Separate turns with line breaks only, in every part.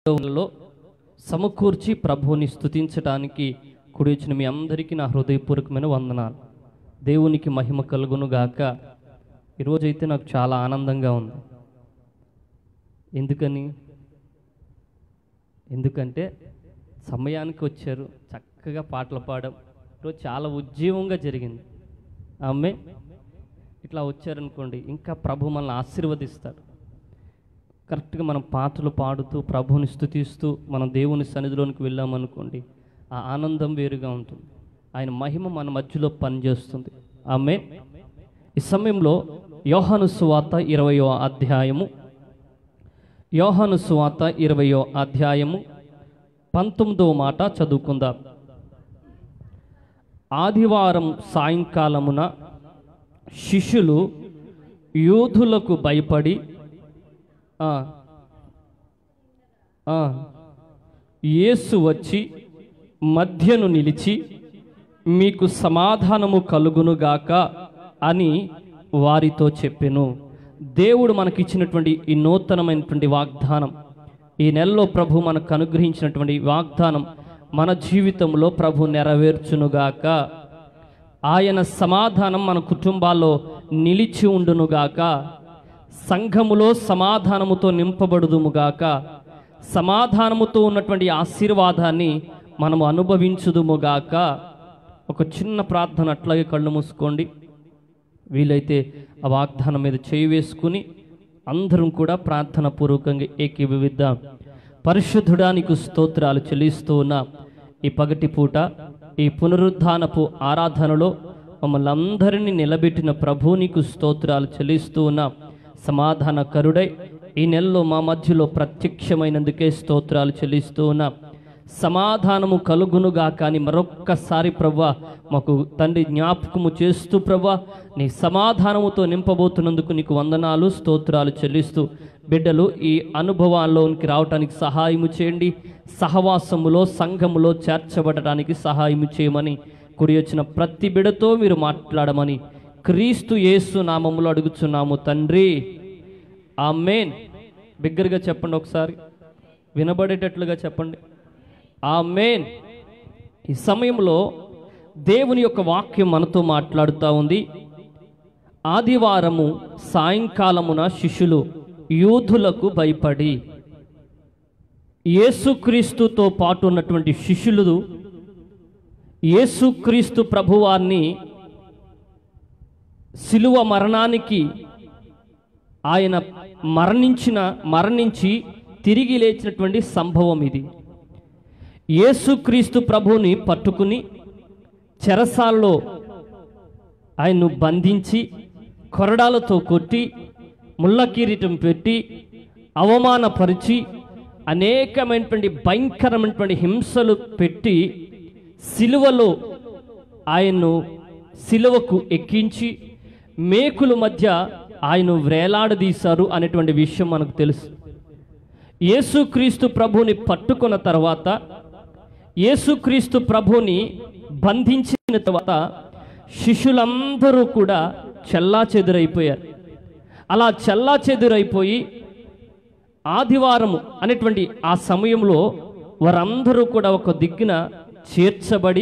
లో సమకూర్చి ప్రభువుని స్తుతించడానికి కుడి వచ్చిన మీ అందరికీ నా హృదయపూర్వకమైన వందనాలు దేవునికి మహిమ కలుగును గాక ఈరోజైతే నాకు చాలా ఆనందంగా ఉంది ఎందుకని ఎందుకంటే సమయానికి వచ్చారు చక్కగా పాటలు పాడడం ఈరోజు చాలా ఉజ్జీవంగా జరిగింది ఆమె ఇట్లా వచ్చారనుకోండి ఇంకా ప్రభు మనల్ని ఆశీర్వదిస్తాడు కరెక్ట్గా మనం పాటలు పాడుతూ ప్రభువుని స్తుతిస్తూ మనం దేవుని సన్నిధిలోనికి వెళ్ళామనుకోండి ఆ ఆనందం వేరుగా ఉంటుంది ఆయన మహిమ మన మధ్యలో పనిచేస్తుంది ఆమె ఈ సమయంలో యోహాను సువార్త ఇరవయో అధ్యాయము యోహాను సువార్త ఇరవయో అధ్యాయము పంతొమ్మిదవ మాట చదువుకుందాం ఆదివారం సాయంకాలమున శిష్యులు యూదులకు భయపడి ఆ, ఆ, యేసు వచ్చి మధ్యను నిలిచి మీకు సమాధానము కలుగునుగాక అని వారితో చెప్పెను దేవుడు మనకిచ్చినటువంటి ఈ నూతనమైనటువంటి వాగ్దానం ఈ నెలలో ప్రభు మనకు అనుగ్రహించినటువంటి వాగ్దానం మన జీవితంలో ప్రభు నెరవేర్చునుగాక ఆయన సమాధానం మన కుటుంబాల్లో నిలిచి ఉండునుగాక సంఘములో సమాధానముతో నింపబడుదుముగాక సమాధానముతో ఉన్నటువంటి ఆశీర్వాదాన్ని మనము అనుభవించుదుముగాక ఒక చిన్న ప్రార్థన అట్లాగే కళ్ళు మూసుకోండి వీలైతే ఆ వాగ్దానం మీద చేయి వేసుకుని అందరం కూడా ప్రార్థన పూర్వకంగా ఏకీభవిద్దాం పరిశుద్ధుడానికి స్తోత్రాలు చెల్లిస్తూ ఉన్న ఈ పగటి పూట ఈ పునరుద్ధానపు ఆరాధనలో మమ్మల్ని అందరినీ నిలబెట్టిన ప్రభు నీకు స్తోత్రాలు చెల్లిస్తూ ఉన్న సమాధాన కరుడై ఈ నెలలో మా మధ్యలో ప్రత్యక్షమైనందుకే స్తోత్రాలు చెల్లిస్తూ ఉన్నా సమాధానము కలుగునుగా కానీ మరొక్కసారి ప్రవ్వా మాకు తండ్రి జ్ఞాపకము చేస్తూ ప్రవ్వా నీ సమాధానముతో నింపబోతున్నందుకు నీకు వందనాలు స్తోత్రాలు చెల్లిస్తూ బిడ్డలు ఈ అనుభవాల్లోనికి రావటానికి సహాయము చేయండి సహవాసములో సంఘములో చేర్చబడటానికి సహాయము చేయమని కుడి వచ్చిన ప్రతి బిడతో మీరు మాట్లాడమని క్రీస్తు యేసు నామములో అడుగుచున్నాము తండ్రి ఆమెన్ బిగ్గరగా చెప్పండి ఒకసారి వినబడేటట్లుగా చెప్పండి ఆమెన్ ఈ సమయంలో దేవుని యొక్క వాక్యం మనతో మాట్లాడుతూ ఉంది ఆదివారము సాయంకాలమున శిష్యులు యూదులకు భయపడి యేసుక్రీస్తుతో పాటు ఉన్నటువంటి శిష్యులు యేసుక్రీస్తు ప్రభువాన్ని శిలువ మరణానికి ఆయన మరణించిన మరణించి తిరిగి లేచినటువంటి సంభవం ఇది యేసుక్రీస్తు ప్రభువుని పట్టుకుని చెరసాల్లో ఆయన్ను బంధించి కొరడాలతో కొట్టి ముళ్ళ కిరీటం పెట్టి అవమానపరిచి అనేకమైనటువంటి భయంకరమైనటువంటి హింసలు పెట్టి సిలువలో ఆయన్ను సిలువకు ఎక్కించి మేకుల మధ్య ఆయన వేలాడదీశారు అనేటువంటి విషయం మనకు తెలుసు యేసుక్రీస్తు ప్రభుని పట్టుకున్న తర్వాత యేసుక్రీస్తు ప్రభుని బంధించిన తర్వాత శిష్యులందరూ కూడా చెల్లా చెదురైపోయారు అలా చెల్లా చెదురైపోయి ఆదివారము అనేటువంటి ఆ సమయంలో వారందరూ కూడా ఒక దిక్కున చేర్చబడి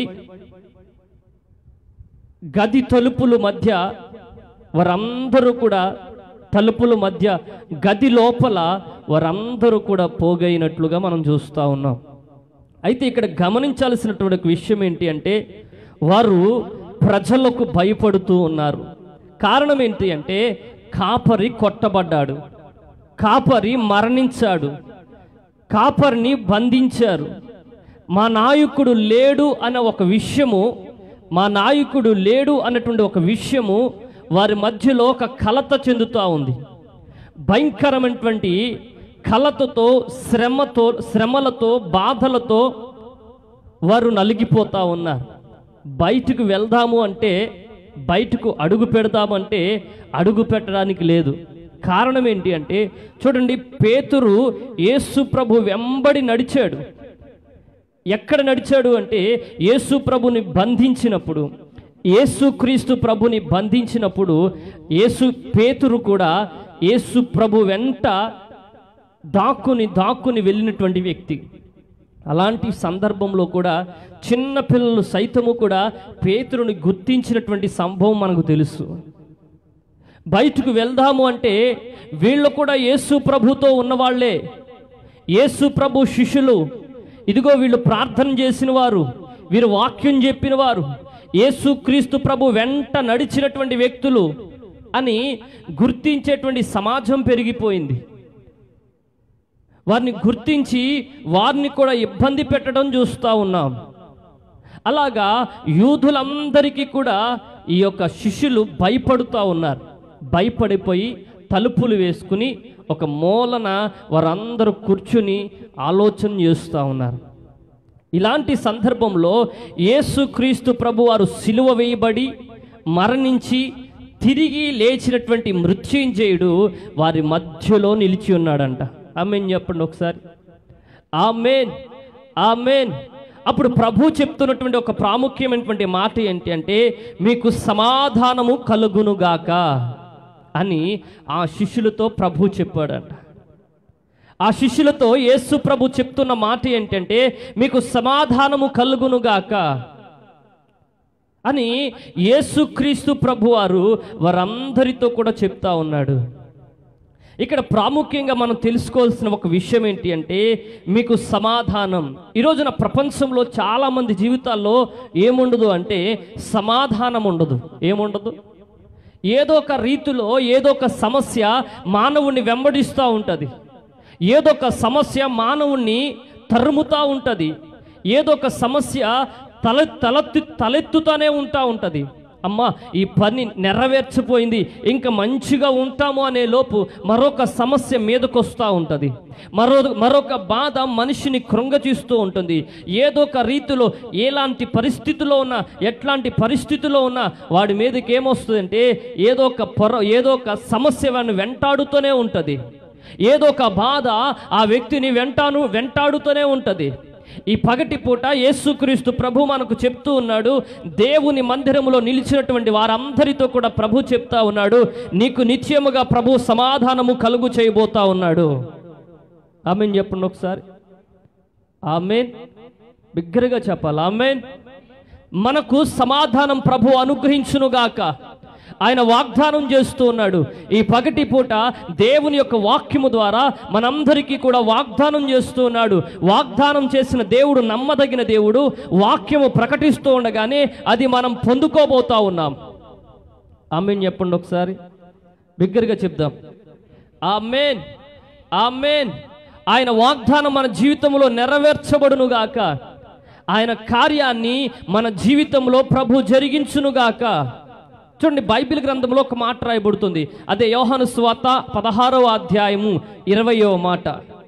గది తలుపుల మధ్య వారందరూ కూడా తలుపుల మధ్య గది లోపల వారందరూ కూడా పోగైనట్లుగా మనం చూస్తూ ఉన్నాం అయితే ఇక్కడ గమనించాల్సినటువంటి ఒక విషయం ఏంటి అంటే వారు ప్రజలకు భయపడుతూ ఉన్నారు కారణం ఏంటి అంటే కాపరి కొట్టబడ్డాడు కాపరి మరణించాడు కాపరిని బంధించారు మా నాయకుడు లేడు అన్న ఒక విషయము మా నాయకుడు లేడు అన్నటువంటి ఒక విషయము వారి మధ్యలో ఒక కలత చెందుతూ ఉంది భయంకరమైనటువంటి కలతతో శ్రమతో శ్రమలతో బాధలతో వారు నలిగిపోతా ఉన్నారు బయటకు వెళ్దాము అంటే బయటకు అడుగు పెడదామంటే అడుగు పెట్టడానికి లేదు కారణం ఏంటి అంటే చూడండి పేతురు యేసు ప్రభు వెంబడి నడిచాడు ఎక్కడ నడిచాడు అంటే యేసు ప్రభుని బంధించినప్పుడు యేసు క్రీస్తు ప్రభుని బంధించినప్పుడు యేసు పేతురు కూడా యేసు ప్రభు వెంట దాక్కుని దాక్కుని వెళ్ళినటువంటి వ్యక్తి అలాంటి సందర్భంలో కూడా చిన్న పిల్లలు సైతము కూడా పేతురుని గుర్తించినటువంటి సంభవం మనకు తెలుసు బయటకు వెళ్దాము అంటే వీళ్ళు కూడా యేసు ప్రభుతో ఉన్నవాళ్లే యేసు ప్రభు శిష్యులు ఇదిగో వీళ్ళు ప్రార్థన చేసిన వారు వీరు వాక్యం చెప్పిన వారు యేసు క్రీస్తు ప్రభు వెంట నడిచినటువంటి వ్యక్తులు అని గుర్తించేటువంటి సమాజం పెరిగిపోయింది వారిని గుర్తించి వారిని కూడా ఇబ్బంది పెట్టడం చూస్తూ ఉన్నాం అలాగా యూదులందరికీ కూడా ఈ యొక్క శిష్యులు భయపడుతూ ఉన్నారు భయపడిపోయి తలుపులు వేసుకుని ఒక మూలన వారందరూ కూర్చుని ఆలోచన చేస్తూ ఉన్నారు ఇలాంటి సందర్భంలో యేసుక్రీస్తు ప్రభు వారు సిలువ వేయబడి మరణించి తిరిగి లేచినటువంటి మృత్యుంజయుడు వారి మధ్యలో నిలిచి ఉన్నాడంట ఆమెన్ చెప్పండి ఒకసారి ఆమెన్ ఆమెన్ అప్పుడు ప్రభు చెప్తున్నటువంటి ఒక ప్రాముఖ్యమైనటువంటి మాట ఏంటి అంటే మీకు సమాధానము కలుగునుగాక అని ఆ శిష్యులతో ప్రభు చెప్పాడంట ఆ శిష్యులతో యేసు ప్రభు చెప్తున్న మాట ఏంటంటే మీకు సమాధానము కలుగునుగాక అని యేసుక్రీస్తు ప్రభు వారు వారందరితో కూడా చెప్తా ఉన్నాడు ఇక్కడ ప్రాముఖ్యంగా మనం తెలుసుకోవాల్సిన ఒక విషయం ఏంటి అంటే మీకు సమాధానం ఈ రోజున ప్రపంచంలో చాలామంది జీవితాల్లో ఏముండదు అంటే సమాధానం ఉండదు ఏముండదు ఏదో ఒక రీతిలో ఏదో ఒక సమస్య మానవుణ్ణి వెంబడిస్తూ ఉంటుంది ఏదో ఒక సమస్య మానవుణ్ణి తరుముతూ ఉంటుంది ఏదో ఒక సమస్య తల తలెత్తి తలెత్తుతూనే ఉంటా ఉంటుంది అమ్మా ఈ పని నెరవేర్చిపోయింది ఇంకా మంచిగా ఉంటాము అనే లోపు మరొక సమస్య మీదకు వస్తూ ఉంటుంది మరో మరొక బాధ మనిషిని కృంగతీస్తూ ఉంటుంది ఏదో ఒక రీతిలో ఎలాంటి పరిస్థితిలో ఉన్నా ఎట్లాంటి పరిస్థితిలో ఉన్నా వాడి మీదకి ఏమొస్తుందంటే ఏదో ఒక పొర ఏదో ఒక సమస్య వాడిని వెంటాడుతూనే ఉంటుంది ఏదో ఒక బాధ ఆ వ్యక్తిని వెంటాను వెంటాడుతూనే ఉంటుంది ఈ పగటి పూట యేసుక్రీస్తు ప్రభు మనకు చెప్తూ ఉన్నాడు దేవుని మందిరములో నిలిచినటువంటి వారందరితో కూడా ప్రభు చెప్తా ఉన్నాడు నీకు నిత్యముగా ప్రభు సమాధానము కలుగు చేయబోతా ఉన్నాడు ఆమెన్ చెప్పండి ఒకసారి ఆమెన్ బిగ్గరగా చెప్పాలి ఆమెన్ మనకు సమాధానం ప్రభు అనుగ్రహించునుగాక ఆయన వాగ్దానం చేస్తూ ఉన్నాడు ఈ పగటి పూట దేవుని యొక్క వాక్యము ద్వారా మనందరికీ కూడా వాగ్దానం చేస్తూ ఉన్నాడు వాగ్దానం చేసిన దేవుడు నమ్మదగిన దేవుడు వాక్యము ప్రకటిస్తూ ఉండగానే అది మనం పొందుకోబోతా ఉన్నాం ఆమెన్ చెప్పండి ఒకసారి బిగ్గరగా చెప్దాం ఆమెన్ ఆమెన్ ఆయన వాగ్దానం మన జీవితంలో నెరవేర్చబడునుగాక ఆయన కార్యాన్ని మన జీవితంలో ప్రభు జరిగించునుగాక చూడండి బైబిల్ గ్రంథంలో ఒక మాట రాయబడుతుంది అదే యోహాను స్వాత పదహారవ అధ్యాయము ఇరవయో మాట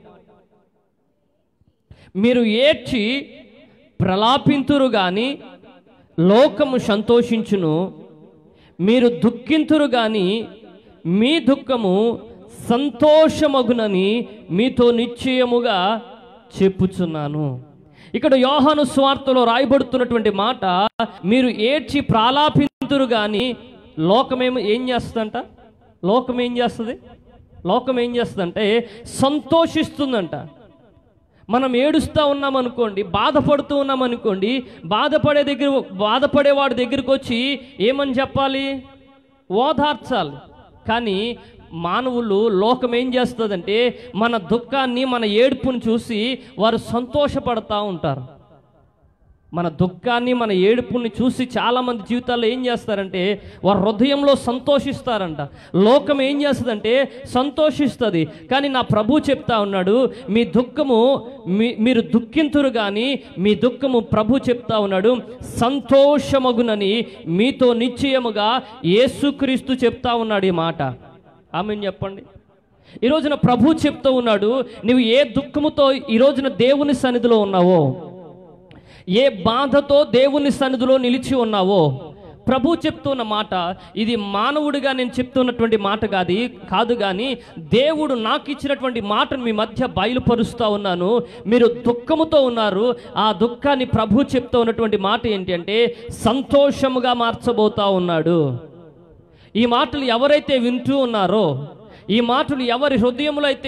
మీరు ఏడ్చి ప్రలాపింతురు గాని లోకము సంతోషించును మీరు దుఃఖింతురు గాని మీ దుఃఖము సంతోషమగునని మీతో నిశ్చయముగా చెప్పుచున్నాను ఇక్కడ యోహాను స్వార్థలో రాయబడుతున్నటువంటి మాట మీరు ఏడ్చి ప్రాలాపింతురు గాని లోకమేమో ఏం చేస్తుందంట లోకం ఏం చేస్తుంది లోకం ఏం చేస్తుందంటే సంతోషిస్తుందంట మనం ఏడుస్తూ ఉన్నాం అనుకోండి బాధపడుతూ ఉన్నాం అనుకోండి బాధపడే దగ్గర బాధపడేవాడి దగ్గరికి వచ్చి ఏమని చెప్పాలి ఓదార్చాలి కానీ మానవులు లోకం ఏం చేస్తుందంటే మన దుఃఖాన్ని మన ఏడుపుని చూసి వారు సంతోషపడతా ఉంటారు మన దుఃఖాన్ని మన ఏడుపుని చూసి చాలామంది జీవితాల్లో ఏం చేస్తారంటే వారి హృదయంలో సంతోషిస్తారంట లోకం ఏం చేస్తుందంటే సంతోషిస్తుంది కానీ నా ప్రభు చెప్తా ఉన్నాడు మీ దుఃఖము మీ మీరు దుఃఖింతురు కానీ మీ దుఃఖము ప్రభు చెప్తా ఉన్నాడు సంతోషమగునని మీతో నిశ్చయముగా యేసుక్రీస్తు చెప్తా ఉన్నాడు ఈ మాట ఆమెను చెప్పండి ఈ రోజున ప్రభు చెప్తూ ఉన్నాడు నువ్వు ఏ దుఃఖముతో ఈ రోజున దేవుని సన్నిధిలో ఉన్నావో ఏ బాధతో దేవుని సన్నిధిలో నిలిచి ఉన్నావో ప్రభు చెప్తున్న మాట ఇది మానవుడిగా నేను చెప్తున్నటువంటి మాట కాదు కాదు కానీ దేవుడు నాకు ఇచ్చినటువంటి మాటను మీ మధ్య బయలుపరుస్తూ ఉన్నాను మీరు దుఃఖముతో ఉన్నారు ఆ దుఃఖాన్ని ప్రభు చెప్తూ ఉన్నటువంటి మాట ఏంటి అంటే సంతోషముగా మార్చబోతా ఉన్నాడు ఈ మాటలు ఎవరైతే వింటూ ఉన్నారో ఈ మాటలు ఎవరి హృదయంలో అయితే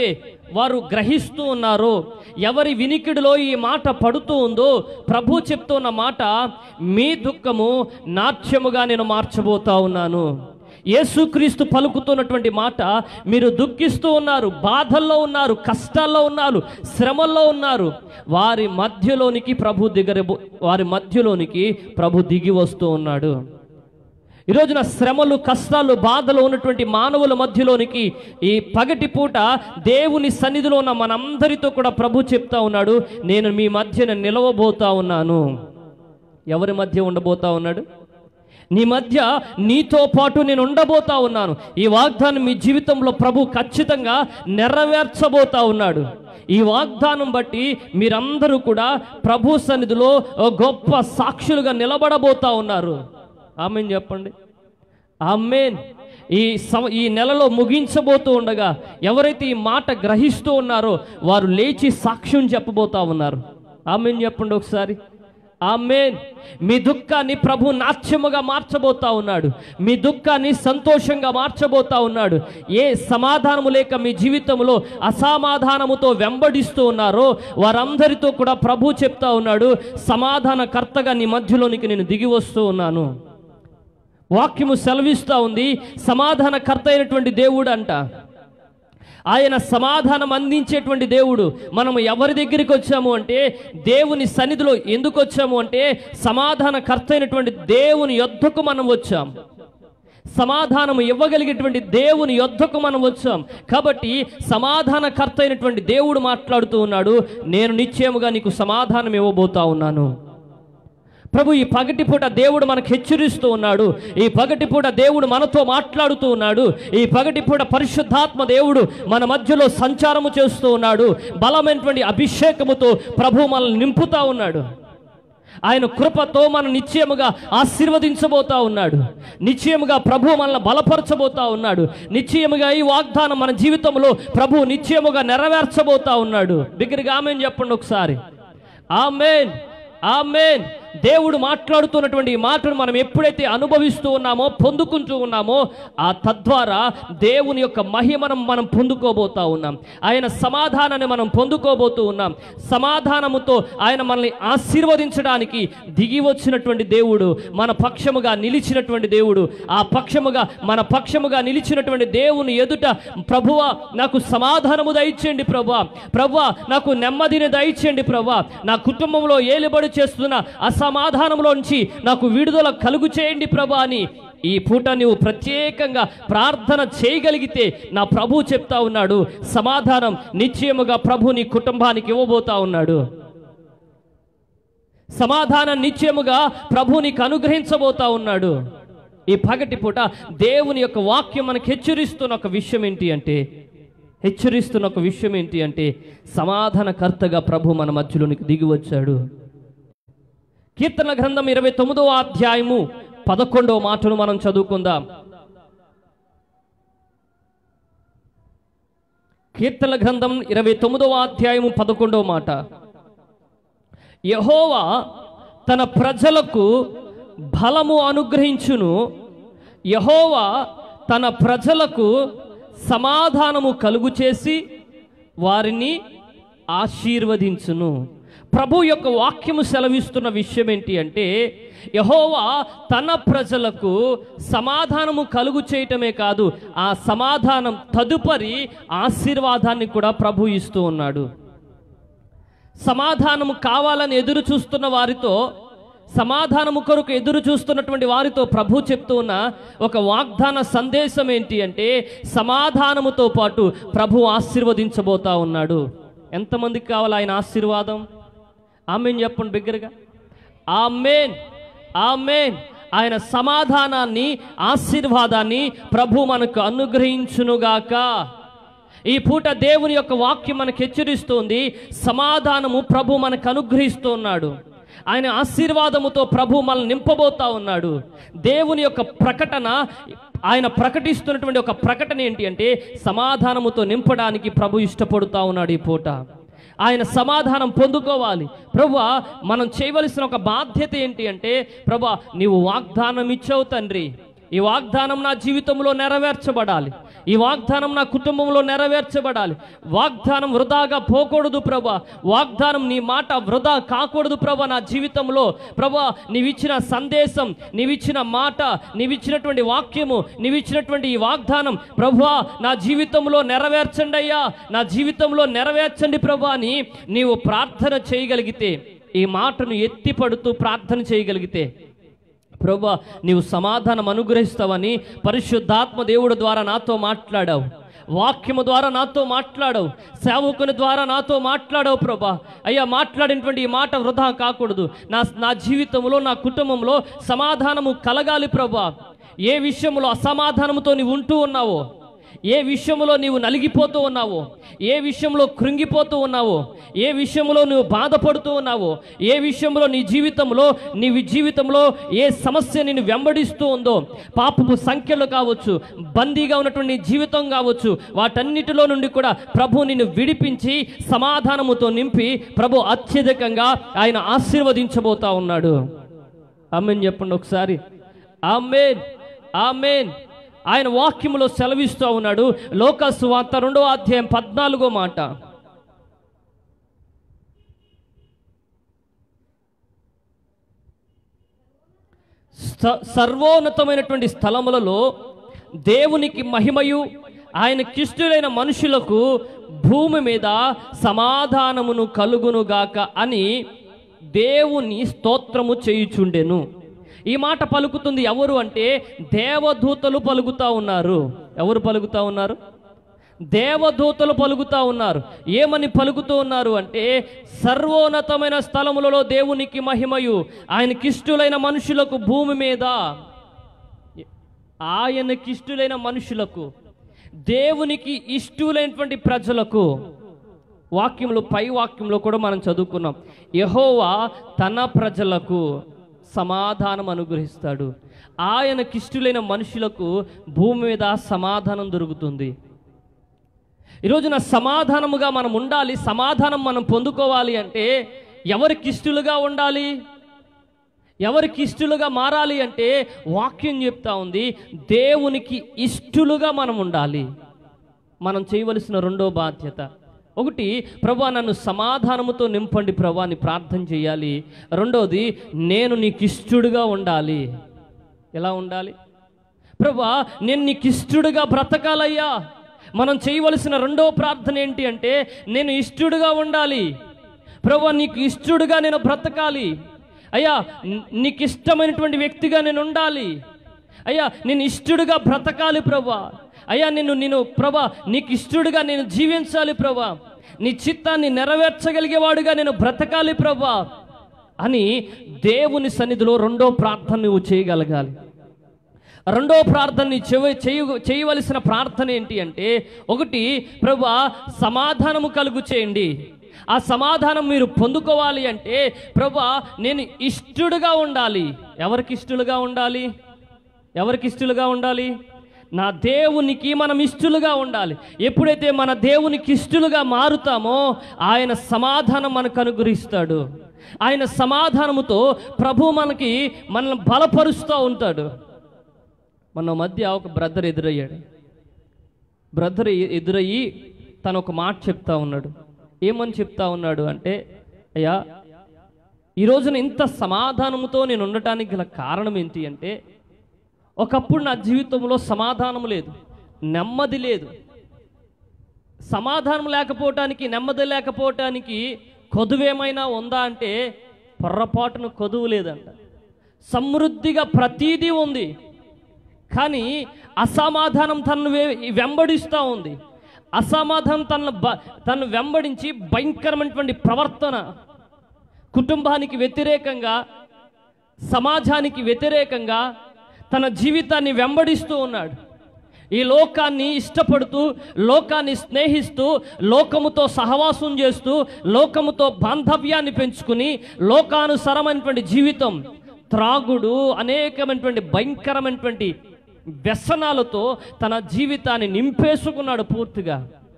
వారు గ్రహిస్తూ ఉన్నారో ఎవరి వినికిడిలో ఈ మాట పడుతూ ఉందో ప్రభు చెప్తున్న మాట మీ దుఃఖము నాట్యముగా నేను మార్చబోతా ఉన్నాను యేసుక్రీస్తు పలుకుతున్నటువంటి మాట మీరు దుఃఖిస్తూ ఉన్నారు బాధల్లో ఉన్నారు కష్టాల్లో ఉన్నారు శ్రమల్లో ఉన్నారు వారి మధ్యలోనికి ప్రభు దిగర వారి మధ్యలోనికి ప్రభు దిగి వస్తూ ఉన్నాడు ఈ రోజున శ్రమలు కష్టాలు బాధలు ఉన్నటువంటి మానవుల మధ్యలోనికి ఈ పగటి పూట దేవుని సన్నిధిలో ఉన్న మనందరితో కూడా ప్రభు చెప్తా ఉన్నాడు నేను మీ మధ్యన నిలవబోతా ఉన్నాను ఎవరి మధ్య ఉండబోతా ఉన్నాడు నీ మధ్య నీతో పాటు నేను ఉండబోతా ఉన్నాను ఈ వాగ్దానం మీ జీవితంలో ప్రభు ఖచ్చితంగా నెరవేర్చబోతా ఉన్నాడు ఈ వాగ్దానం బట్టి మీరందరూ కూడా ప్రభు సన్నిధిలో ఓ గొప్ప సాక్షులుగా నిలబడబోతా ఉన్నారు ఆమెన్ చెప్పండి ఆమెన్ ఈ సమ ఈ నెలలో ముగించబోతూ ఉండగా ఎవరైతే ఈ మాట గ్రహిస్తూ ఉన్నారో వారు లేచి సాక్ష్యం చెప్పబోతా ఉన్నారు ఆమెన్ చెప్పండి ఒకసారి ఆమెన్ మీ దుఃఖాన్ని ప్రభు నాట్యముగా మార్చబోతా ఉన్నాడు మీ దుఃఖాన్ని సంతోషంగా మార్చబోతా ఉన్నాడు ఏ సమాధానము లేక మీ జీవితంలో అసమాధానముతో వెంబడిస్తూ ఉన్నారో వారందరితో కూడా ప్రభు చెప్తా ఉన్నాడు సమాధానకర్తగా నీ మధ్యలోనికి నేను దిగి వస్తూ ఉన్నాను వాక్యము సెలవిస్తూ ఉంది సమాధానకర్త అయినటువంటి దేవుడు అంట ఆయన సమాధానం అందించేటువంటి దేవుడు మనం ఎవరి దగ్గరికి వచ్చాము అంటే దేవుని సన్నిధిలో ఎందుకు వచ్చాము అంటే సమాధానకర్త అయినటువంటి దేవుని యొద్దకు మనం వచ్చాం సమాధానం ఇవ్వగలిగేటువంటి దేవుని యొద్దకు మనం వచ్చాం కాబట్టి సమాధానకర్త అయినటువంటి దేవుడు మాట్లాడుతూ ఉన్నాడు నేను నిశ్చయముగా నీకు సమాధానం ఇవ్వబోతా ఉన్నాను ప్రభు ఈ పగటిపూట దేవుడు మనకు హెచ్చరిస్తూ ఉన్నాడు ఈ పగటిపూట దేవుడు మనతో మాట్లాడుతూ ఉన్నాడు ఈ పగటిపూట పరిశుద్ధాత్మ దేవుడు మన మధ్యలో సంచారము చేస్తూ ఉన్నాడు బలమైనటువంటి అభిషేకముతో ప్రభు మనల్ని నింపుతా ఉన్నాడు ఆయన కృపతో మనం నిశ్చయముగా ఆశీర్వదించబోతా ఉన్నాడు నిశ్చయముగా ప్రభు మనల్ని బలపరచబోతా ఉన్నాడు నిశ్చయముగా ఈ వాగ్దానం మన జీవితంలో ప్రభు నిశ్చయముగా నెరవేర్చబోతా ఉన్నాడు దగ్గరగా ఆమెన్ చెప్పండి ఒకసారి ఆమెన్ ఆమెన్ దేవుడు మాట్లాడుతున్నటువంటి ఈ మాటను మనం ఎప్పుడైతే అనుభవిస్తూ ఉన్నామో పొందుకుంటూ ఉన్నామో ఆ తద్వారా దేవుని యొక్క మహిమను మనం పొందుకోబోతా ఉన్నాం ఆయన సమాధానాన్ని మనం పొందుకోబోతూ ఉన్నాం సమాధానముతో ఆయన మనల్ని ఆశీర్వదించడానికి దిగి వచ్చినటువంటి దేవుడు మన పక్షముగా నిలిచినటువంటి దేవుడు ఆ పక్షముగా మన పక్షముగా నిలిచినటువంటి దేవుని ఎదుట ప్రభువా నాకు సమాధానము దయచేయండి ప్రభువా ప్రభువా నాకు నెమ్మదిని దయచేయండి ప్రభువా నా కుటుంబంలో ఏలుబడి చేస్తున్న అసమాధానంలోంచి నాకు విడుదల కలుగు చేయండి ప్రభా అని ఈ పూట నువ్వు ప్రత్యేకంగా ప్రార్థన చేయగలిగితే నా ప్రభు చెప్తా ఉన్నాడు సమాధానం నిశ్చయముగా ప్రభు నీ కుటుంబానికి ఇవ్వబోతా ఉన్నాడు సమాధానం నిశ్చయముగా ప్రభు నీకు అనుగ్రహించబోతా ఉన్నాడు ఈ పగటి పూట దేవుని యొక్క వాక్యం మనకు హెచ్చరిస్తున్న ఒక విషయం ఏంటి అంటే హెచ్చరిస్తున్న ఒక విషయం ఏంటి అంటే సమాధానకర్తగా ప్రభు మన మధ్యలోనికి దిగి వచ్చాడు కీర్తన గ్రంథం ఇరవై తొమ్మిదవ అధ్యాయము పదకొండవ మాటను మనం చదువుకుందాం కీర్తన గ్రంథం ఇరవై తొమ్మిదవ అధ్యాయము పదకొండవ మాట యహోవా తన ప్రజలకు బలము అనుగ్రహించును యహోవా తన ప్రజలకు సమాధానము కలుగు చేసి వారిని ఆశీర్వదించును ప్రభు యొక్క వాక్యము సెలవిస్తున్న విషయం ఏంటి అంటే యహోవా తన ప్రజలకు సమాధానము కలుగు చేయటమే కాదు ఆ సమాధానం తదుపరి ఆశీర్వాదాన్ని కూడా ప్రభు ఇస్తూ ఉన్నాడు సమాధానము కావాలని ఎదురు చూస్తున్న వారితో సమాధానము కొరకు ఎదురు చూస్తున్నటువంటి వారితో ప్రభు చెప్తూ ఉన్న ఒక వాగ్దాన సందేశం ఏంటి అంటే సమాధానముతో పాటు ప్రభు ఆశీర్వదించబోతా ఉన్నాడు ఎంతమందికి కావాలి ఆయన ఆశీర్వాదం ఆమెన్ చెప్పండి బిగ్గరగా ఆమెన్ ఆమెన్ ఆయన సమాధానాన్ని ఆశీర్వాదాన్ని ప్రభు మనకు అనుగ్రహించునుగాక ఈ పూట దేవుని యొక్క వాక్యం మనకు హెచ్చరిస్తోంది సమాధానము ప్రభు మనకు అనుగ్రహిస్తూ ఉన్నాడు ఆయన ఆశీర్వాదముతో ప్రభు మనల్ని నింపబోతా ఉన్నాడు దేవుని యొక్క ప్రకటన ఆయన ప్రకటిస్తున్నటువంటి ఒక ప్రకటన ఏంటి అంటే సమాధానముతో నింపడానికి ప్రభు ఇష్టపడుతా ఉన్నాడు ఈ పూట ఆయన సమాధానం పొందుకోవాలి ప్రభు మనం చేయవలసిన ఒక బాధ్యత ఏంటి అంటే ప్రభు నీవు వాగ్దానం ఇచ్చావు తండ్రి ఈ వాగ్దానం నా జీవితంలో నెరవేర్చబడాలి ఈ వాగ్దానం నా కుటుంబంలో నెరవేర్చబడాలి వాగ్దానం వృధాగా పోకూడదు ప్రభా వాగ్దానం నీ మాట వృధా కాకూడదు ప్రభా నా జీవితంలో ప్రభా నీవిచ్చిన సందేశం నీవిచ్చిన మాట నీవిచ్చినటువంటి వాక్యము నీవిచ్చినటువంటి ఈ వాగ్దానం ప్రభా నా జీవితంలో నెరవేర్చండి అయ్యా నా జీవితంలో నెరవేర్చండి ప్రభా అని నీవు ప్రార్థన చేయగలిగితే ఈ మాటను ఎత్తి పడుతూ ప్రార్థన చేయగలిగితే ప్రభా నీవు సమాధానం అనుగ్రహిస్తావని పరిశుద్ధాత్మ దేవుడు ద్వారా నాతో మాట్లాడావు వాక్యము ద్వారా నాతో మాట్లాడావు సేవకుని ద్వారా నాతో మాట్లాడావు ప్రభా అయ్యా మాట్లాడినటువంటి ఈ మాట వృధా కాకూడదు నా నా జీవితంలో నా కుటుంబంలో సమాధానము కలగాలి ప్రభా ఏ విషయంలో అసమాధానముతో నీవు ఉంటూ ఉన్నావో ఏ విషయంలో నీవు నలిగిపోతూ ఉన్నావో ఏ విషయంలో కృంగిపోతూ ఉన్నావో ఏ విషయంలో నువ్వు బాధపడుతూ ఉన్నావో ఏ విషయంలో నీ జీవితంలో నీ జీవితంలో ఏ సమస్య నిన్ను వెంబడిస్తూ ఉందో పాపపు సంఖ్యలు కావచ్చు బందీగా ఉన్నటువంటి నీ జీవితం కావచ్చు వాటన్నిటిలో నుండి కూడా ప్రభు నిన్ను విడిపించి సమాధానముతో నింపి ప్రభు అత్యధికంగా ఆయన ఆశీర్వదించబోతా ఉన్నాడు ఆమెన్ చెప్పండి ఒకసారి ఆమెన్ ఆమెన్ ఆయన వాక్యములో సెలవిస్తూ ఉన్నాడు లోకసు వార్త రెండవ అధ్యాయం పద్నాలుగో మాట స- సర్వోన్నతమైనటువంటి స్థలములలో దేవునికి మహిమయు ఆయన కిష్టులైన మనుషులకు భూమి మీద సమాధానమును కలుగునుగాక అని దేవుని స్తోత్రము చేయుచుండెను ఈ మాట పలుకుతుంది ఎవరు అంటే దేవదూతలు పలుకుతా ఉన్నారు ఎవరు పలుకుతా ఉన్నారు దేవదూతలు పలుకుతా ఉన్నారు ఏమని పలుకుతూ ఉన్నారు అంటే సర్వోన్నతమైన స్థలములలో దేవునికి మహిమయు ఆయనకిష్టులైన మనుషులకు భూమి మీద ఆయనకిష్టులైన మనుషులకు దేవునికి ఇష్టులైనటువంటి ప్రజలకు వాక్యంలో పై వాక్యంలో కూడా మనం చదువుకున్నాం యహోవా తన ప్రజలకు సమాధానం అనుగ్రహిస్తాడు ఆయనకిష్టులైన మనుషులకు భూమి మీద సమాధానం దొరుకుతుంది ఈరోజున సమాధానముగా మనం ఉండాలి సమాధానం మనం పొందుకోవాలి అంటే ఎవరికి ఇష్టలుగా ఉండాలి ఎవరికి ఇష్టలుగా మారాలి అంటే వాక్యం చెప్తా ఉంది దేవునికి ఇష్టలుగా మనం ఉండాలి మనం చేయవలసిన రెండో బాధ్యత ఒకటి ప్రభా నన్ను సమాధానముతో నింపండి ప్రభా అని ప్రార్థన చేయాలి రెండోది నేను నీకు ఇష్టడుగా ఉండాలి ఎలా ఉండాలి ప్రభా నేను నీకు ఇష్టడుగా బ్రతకాలయ్యా మనం చేయవలసిన రెండో ప్రార్థన ఏంటి అంటే నేను ఇష్టడుగా ఉండాలి ప్రభా నీకు ఇష్టడుగా నేను బ్రతకాలి అయ్యా న్- నీకు ఇష్టమైనటువంటి వ్యక్తిగా నేను ఉండాలి అయ్యా నేను ఇష్టడుగా బ్రతకాలి ప్రభా అయ్యా నిన్ను నేను ప్రభా నీకు ఇష్టడుగా నేను జీవించాలి ప్రభా నీ చిత్తాన్ని నెరవేర్చగలిగేవాడుగా నేను బ్రతకాలి ప్రభా అని దేవుని సన్నిధిలో రెండో ప్రార్థన నువ్వు చేయగలగాలి రెండో ప్రార్థనని చెవ చేయ చేయవలసిన ప్రార్థన ఏంటి అంటే ఒకటి ప్రభా సమాధానము కలుగు చేయండి ఆ సమాధానం మీరు పొందుకోవాలి అంటే ప్రభా నేను ఇష్టడుగా ఉండాలి ఎవరికి ఇష్టలుగా ఉండాలి ఎవరికి ఇష్టలుగా ఉండాలి నా దేవునికి మనం ఇష్టలుగా ఉండాలి ఎప్పుడైతే మన దేవునికి ఇష్టలుగా మారుతామో ఆయన సమాధానం మనకు అనుగ్రహిస్తాడు ఆయన సమాధానముతో ప్రభు మనకి మనల్ని బలపరుస్తూ ఉంటాడు మన మధ్య ఒక బ్రదర్ ఎదురయ్యాడు బ్రదర్ ఎ- ఎదురయ్యి తను ఒక మాట చెప్తా ఉన్నాడు ఏమని చెప్తా ఉన్నాడు అంటే అయ్యా ఈ రోజున ఇంత సమాధానముతో నేను ఉండటానికి గల కారణం ఏంటి అంటే ఒకప్పుడు నా జీవితంలో సమాధానం లేదు నెమ్మది లేదు సమాధానం లేకపోవటానికి నెమ్మది లేకపోవటానికి కొదువేమైనా ఉందా అంటే పొర్రపాటును కొదువు లేదంట సమృద్ధిగా ప్రతీదీ ఉంది కానీ అసమాధానం తనను వే- వెంబడిస్తూ ఉంది అసమాధానం తన తను వెంబడించి భయంకరమైనటువంటి ప్రవర్తన కుటుంబానికి వ్యతిరేకంగా సమాజానికి వ్యతిరేకంగా తన జీవితాన్ని వెంబడిస్తూ ఉన్నాడు ఈ లోకాన్ని ఇష్టపడుతూ లోకాన్ని స్నేహిస్తూ లోకముతో సహవాసం చేస్తూ లోకముతో బాంధవ్యాన్ని పెంచుకుని లోకానుసరమైనటువంటి జీవితం త్రాగుడు అనేకమైనటువంటి భయంకరమైనటువంటి వ్యసనాలతో తన జీవితాన్ని నింపేసుకున్నాడు పూర్తిగా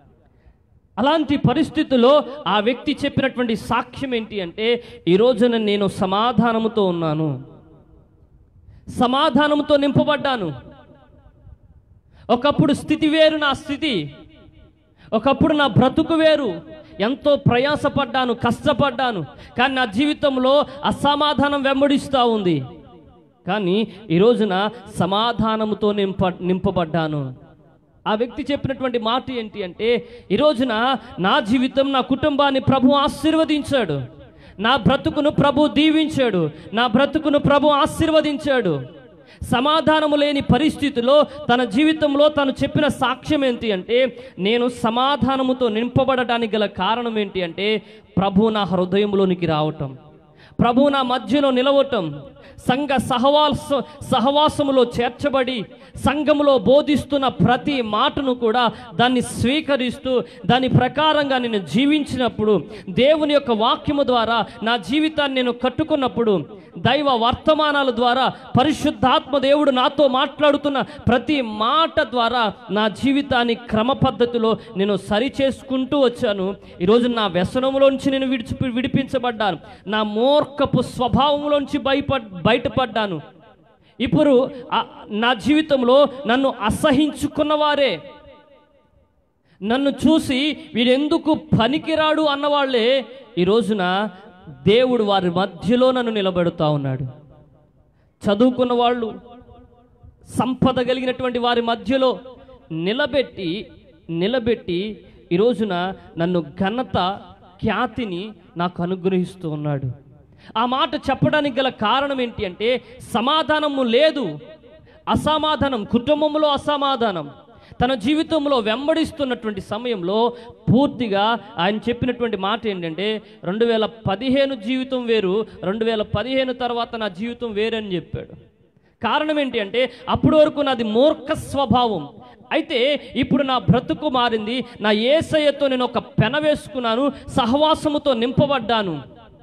అలాంటి పరిస్థితుల్లో ఆ వ్యక్తి చెప్పినటువంటి సాక్ష్యం ఏంటి అంటే ఈ రోజున నేను సమాధానముతో ఉన్నాను సమాధానముతో నింపబడ్డాను ఒకప్పుడు స్థితి వేరు నా స్థితి ఒకప్పుడు నా బ్రతుకు వేరు ఎంతో ప్రయాసపడ్డాను కష్టపడ్డాను కానీ నా జీవితంలో అసమాధానం వెంబడిస్తూ ఉంది కానీ ఈ రోజున సమాధానముతో నింప నింపబడ్డాను ఆ వ్యక్తి చెప్పినటువంటి మాట ఏంటి అంటే ఈ రోజున నా జీవితం నా కుటుంబాన్ని ప్రభు ఆశీర్వదించాడు నా బ్రతుకును ప్రభు దీవించాడు నా బ్రతుకును ప్రభు ఆశీర్వదించాడు సమాధానము లేని పరిస్థితిలో తన జీవితంలో తను చెప్పిన సాక్ష్యం ఏంటి అంటే నేను సమాధానముతో నింపబడటానికి గల కారణం ఏంటి అంటే ప్రభు నా హృదయంలోనికి రావటం ప్రభు నా మధ్యలో నిలవటం సంఘ సహవాస సహవాసములో చేర్చబడి సంఘములో బోధిస్తున్న ప్రతి మాటను కూడా దాన్ని స్వీకరిస్తూ దాని ప్రకారంగా నేను జీవించినప్పుడు దేవుని యొక్క వాక్యము ద్వారా నా జీవితాన్ని నేను కట్టుకున్నప్పుడు దైవ వర్తమానాల ద్వారా పరిశుద్ధాత్మ దేవుడు నాతో మాట్లాడుతున్న ప్రతి మాట ద్వారా నా జీవితాన్ని క్రమ పద్ధతిలో నేను సరి చేసుకుంటూ వచ్చాను ఈరోజు నా వ్యసనంలోంచి నేను విడిచి విడిపించబడ్డాను నా మూర్ఖపు స్వభావంలోంచి భయపడ్ బయటపడ్డాను ఇప్పుడు ఆ- నా జీవితంలో నన్ను అసహించుకున్న వారే నన్ను చూసి వీడెందుకు పనికిరాడు అన్నవాళ్లే ఈ రోజున దేవుడు వారి మధ్యలో నన్ను నిలబెడుతా ఉన్నాడు చదువుకున్న వాళ్ళు సంపద కలిగినటువంటి వారి మధ్యలో నిలబెట్టి నిలబెట్టి ఈ రోజున నన్ను ఘనత ఖ్యాతిని నాకు అనుగ్రహిస్తూ ఉన్నాడు ఆ మాట చెప్పడానికి గల కారణం ఏంటి అంటే సమాధానము లేదు అసమాధానం కుటుంబంలో అసమాధానం తన జీవితంలో వెంబడిస్తున్నటువంటి సమయంలో పూర్తిగా ఆయన చెప్పినటువంటి మాట ఏంటంటే రెండు వేల పదిహేను జీవితం వేరు రెండు వేల పదిహేను తర్వాత నా జీవితం వేరని చెప్పాడు కారణం ఏంటి అంటే అప్పటి వరకు నాది మూర్ఖ స్వభావం అయితే ఇప్పుడు నా బ్రతుకు మారింది నా ఏసయ్యతో నేను ఒక పెన వేసుకున్నాను సహవాసముతో నింపబడ్డాను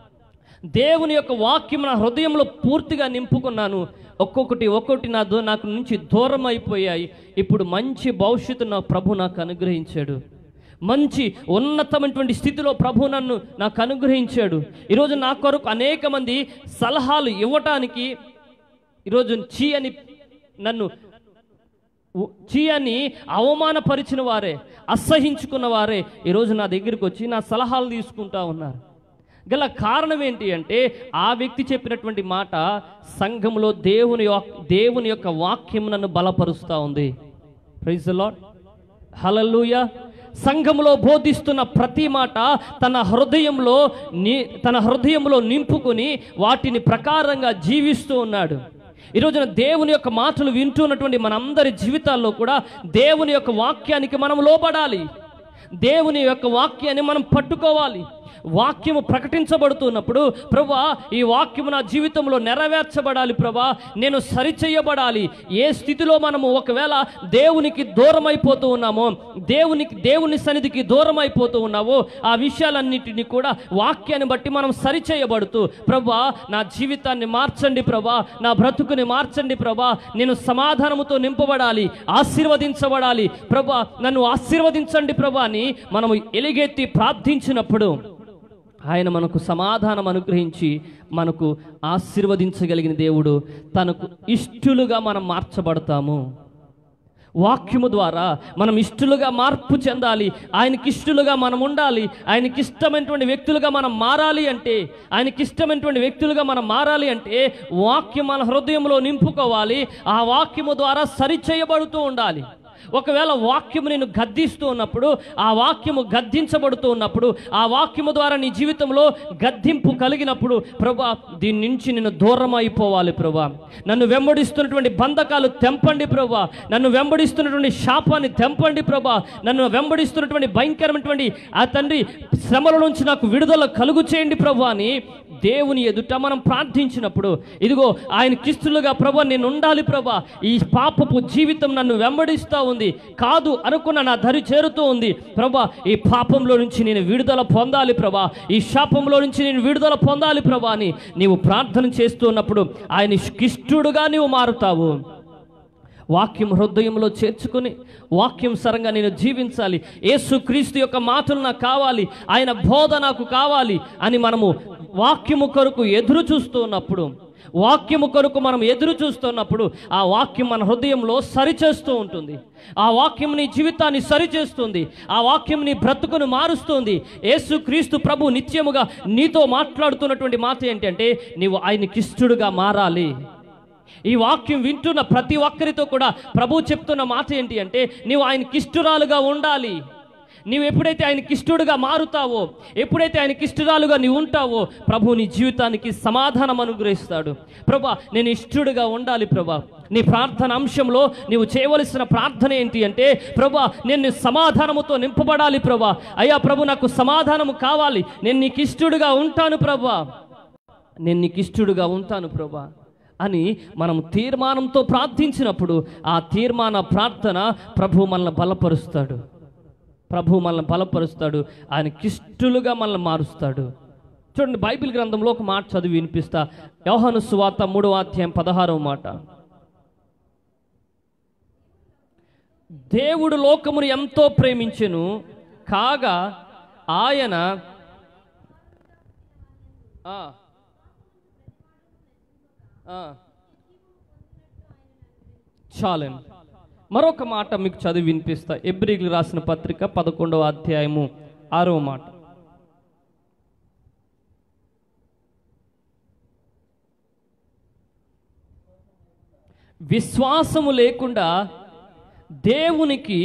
దేవుని యొక్క వాక్యం నా హృదయంలో పూర్తిగా నింపుకున్నాను ఒక్కొక్కటి ఒక్కొక్కటి నా దో నాకు నుంచి దూరం అయిపోయాయి ఇప్పుడు మంచి భవిష్యత్తు నా ప్రభు నాకు అనుగ్రహించాడు మంచి ఉన్నతమైనటువంటి స్థితిలో ప్రభు నన్ను నాకు అనుగ్రహించాడు ఈరోజు నా కొరకు అనేక మంది సలహాలు ఇవ్వటానికి ఈరోజు చీ అని నన్ను ఉ- చీ అని అవమానపరిచిన వారే అసహించుకున్న వారే ఈరోజు నా దగ్గరికి వచ్చి నా సలహాలు తీసుకుంటా ఉన్నారు గల కారణం ఏంటి అంటే ఆ వ్యక్తి చెప్పినటువంటి మాట సంఘంలో దేవుని యొక్క దేవుని యొక్క వాక్యం నన్ను బలపరుస్తూ ఉంది ప్రైజ్ లాడ్ హలలుయ సంఘంలో బోధిస్తున్న ప్రతి మాట తన హృదయంలో ని తన హృదయంలో నింపుకొని వాటిని ప్రకారంగా జీవిస్తూ ఉన్నాడు ఈ రోజున దేవుని యొక్క మాటలు వింటున్నటువంటి మనందరి జీవితాల్లో కూడా దేవుని యొక్క వాక్యానికి మనం లోబడాలి దేవుని యొక్క వాక్యాన్ని మనం పట్టుకోవాలి వాక్యము ప్రకటించబడుతున్నప్పుడు ప్రభా ఈ వాక్యము నా జీవితంలో నెరవేర్చబడాలి ప్రభా నేను సరిచేయబడాలి ఏ స్థితిలో మనము ఒకవేళ దేవునికి దూరం అయిపోతూ ఉన్నామో దేవునికి దేవుని సన్నిధికి దూరం అయిపోతూ ఉన్నావో ఆ విషయాలన్నిటిని కూడా వాక్యాన్ని బట్టి మనం సరిచేయబడుతూ ప్రభా నా జీవితాన్ని మార్చండి ప్రభా నా బ్రతుకుని మార్చండి ప్రభా నేను సమాధానముతో నింపబడాలి ఆశీర్వదించబడాలి ప్రభా నన్ను ఆశీర్వదించండి ప్రభా అని మనము ఎలుగెత్తి ప్రార్థించినప్పుడు ఆయన మనకు సమాధానం అనుగ్రహించి మనకు ఆశీర్వదించగలిగిన దేవుడు తనకు ఇష్టలుగా మనం మార్చబడతాము వాక్యము ద్వారా మనం ఇష్టలుగా మార్పు చెందాలి ఆయనకి ఇష్టలుగా మనం ఉండాలి ఆయనకి ఇష్టమైనటువంటి వ్యక్తులుగా మనం మారాలి అంటే ఆయనకి ఇష్టమైనటువంటి వ్యక్తులుగా మనం మారాలి అంటే వాక్యం మన హృదయంలో నింపుకోవాలి ఆ వాక్యము ద్వారా సరిచేయబడుతూ ఉండాలి ఒకవేళ వాక్యము నేను గద్దిస్తూ ఉన్నప్పుడు ఆ వాక్యము గద్దించబడుతూ ఉన్నప్పుడు ఆ వాక్యము ద్వారా నీ జీవితంలో గద్దింపు కలిగినప్పుడు ప్రభా దీని నుంచి నేను దూరం అయిపోవాలి ప్రభా నన్ను వెంబడిస్తున్నటువంటి బంధకాలు తెంపండి ప్రభా నన్ను వెంబడిస్తున్నటువంటి శాపాన్ని తెంపండి ప్రభా నన్ను వెంబడిస్తున్నటువంటి భయంకరమైనటువంటి ఆ తండ్రి శ్రమల నుంచి నాకు విడుదల కలుగు చేయండి ప్రభా అని దేవుని ఎదుట మనం ప్రార్థించినప్పుడు ఇదిగో ఆయన కిస్తులుగా ప్రభా నేను ఉండాలి ప్రభా ఈ పాపపు జీవితం నన్ను వెంబడిస్తూ ఉంది కాదు అనుకున్న నా దరి చేరుతూ ఉంది ప్రభా ఈ పాపంలో నుంచి నేను విడుదల పొందాలి ప్రభా ఈ శాపంలో నుంచి నేను విడుదల పొందాలి ప్రభా అని నీవు ప్రార్థన చేస్తూ ఉన్నప్పుడు ఆయన కిష్టుడుగా నీవు మారుతావు వాక్యం హృదయంలో చేర్చుకుని వాక్యం సరంగా నేను జీవించాలి యేసుక్రీస్తు యొక్క మాటలు నాకు కావాలి ఆయన బోధ నాకు కావాలి అని మనము వాక్యము కొరకు ఎదురు చూస్తూ ఉన్నప్పుడు వాక్యము కొరకు మనం ఎదురు చూస్తున్నప్పుడు ఆ వాక్యం మన హృదయంలో సరిచేస్తూ ఉంటుంది ఆ వాక్యం నీ జీవితాన్ని సరిచేస్తుంది ఆ వాక్యం నీ బ్రతుకును మారుస్తుంది యేసు క్రీస్తు ప్రభు నిత్యముగా నీతో మాట్లాడుతున్నటువంటి మాట ఏంటంటే నీవు ఆయనకిష్టుడుగా మారాలి ఈ వాక్యం వింటున్న ప్రతి ఒక్కరితో కూడా ప్రభు చెప్తున్న మాట ఏంటి అంటే నీవు ఆయనకిష్టురాలుగా ఉండాలి నీవు ఎప్పుడైతే ఆయనకి ఇష్టడుగా మారుతావో ఎప్పుడైతే ఆయనకి ఇష్టరాలుగా నీవు ఉంటావో ప్రభు నీ జీవితానికి సమాధానం అనుగ్రహిస్తాడు ప్రభా నేను ఇష్టడుగా ఉండాలి ప్రభా నీ ప్రార్థన అంశంలో నీవు చేయవలసిన ప్రార్థన ఏంటి అంటే ప్రభా నేను నీ సమాధానముతో నింపబడాలి ప్రభా అయ్యా ప్రభు నాకు సమాధానము కావాలి నేను నీకు ఇష్టడుగా ఉంటాను ప్రభా నేను నీకు ఇష్టడుగా ఉంటాను ప్రభా అని మనం తీర్మానంతో ప్రార్థించినప్పుడు ఆ తీర్మాన ప్రార్థన ప్రభు మనల్ని బలపరుస్తాడు ప్రభు మనల్ని బలపరుస్తాడు ఆయనకిష్టులుగా మనల్ని మారుస్తాడు చూడండి బైబిల్ గ్రంథంలో ఒక మాట చదివి వినిపిస్తా యోహాను సువార్త మూడవ అధ్యాయం పదహారవ మాట దేవుడు లోకమును ఎంతో ప్రేమించెను కాగా ఆయన ఆ, ఆ, చాలండి మరొక మాట మీకు చదివి వినిపిస్తా ఎబ్రిగ్లు రాసిన పత్రిక పదకొండవ అధ్యాయము ఆరవ మాట విశ్వాసము లేకుండా దేవునికి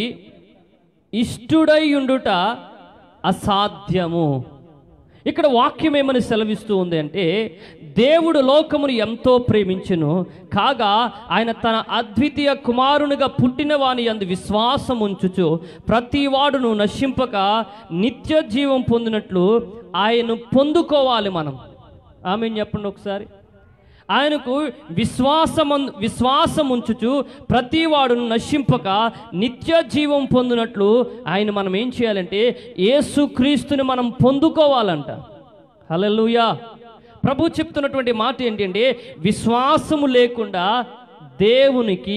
ఇష్టుడై ఉండుట అసాధ్యము ఇక్కడ వాక్యం ఏమని సెలవిస్తూ ఉంది అంటే దేవుడు లోకమును ఎంతో ప్రేమించును కాగా ఆయన తన అద్వితీయ కుమారునిగా పుట్టిన వాని అందు విశ్వాసం ఉంచుచు ప్రతి వాడును నశింపక నిత్య జీవం పొందినట్లు ఆయన్ను పొందుకోవాలి మనం ఆమె చెప్పండి ఒకసారి ఆయనకు విశ్వాసము విశ్వాసం ఉంచుచు ప్రతి వాడును నశింపక నిత్య జీవం పొందినట్లు ఆయన మనం ఏం చేయాలంటే యేసుక్రీస్తుని మనం పొందుకోవాలంట హల్లెలూయా ప్రభు చెప్తున్నటువంటి మాట ఏంటంటే విశ్వాసము లేకుండా దేవునికి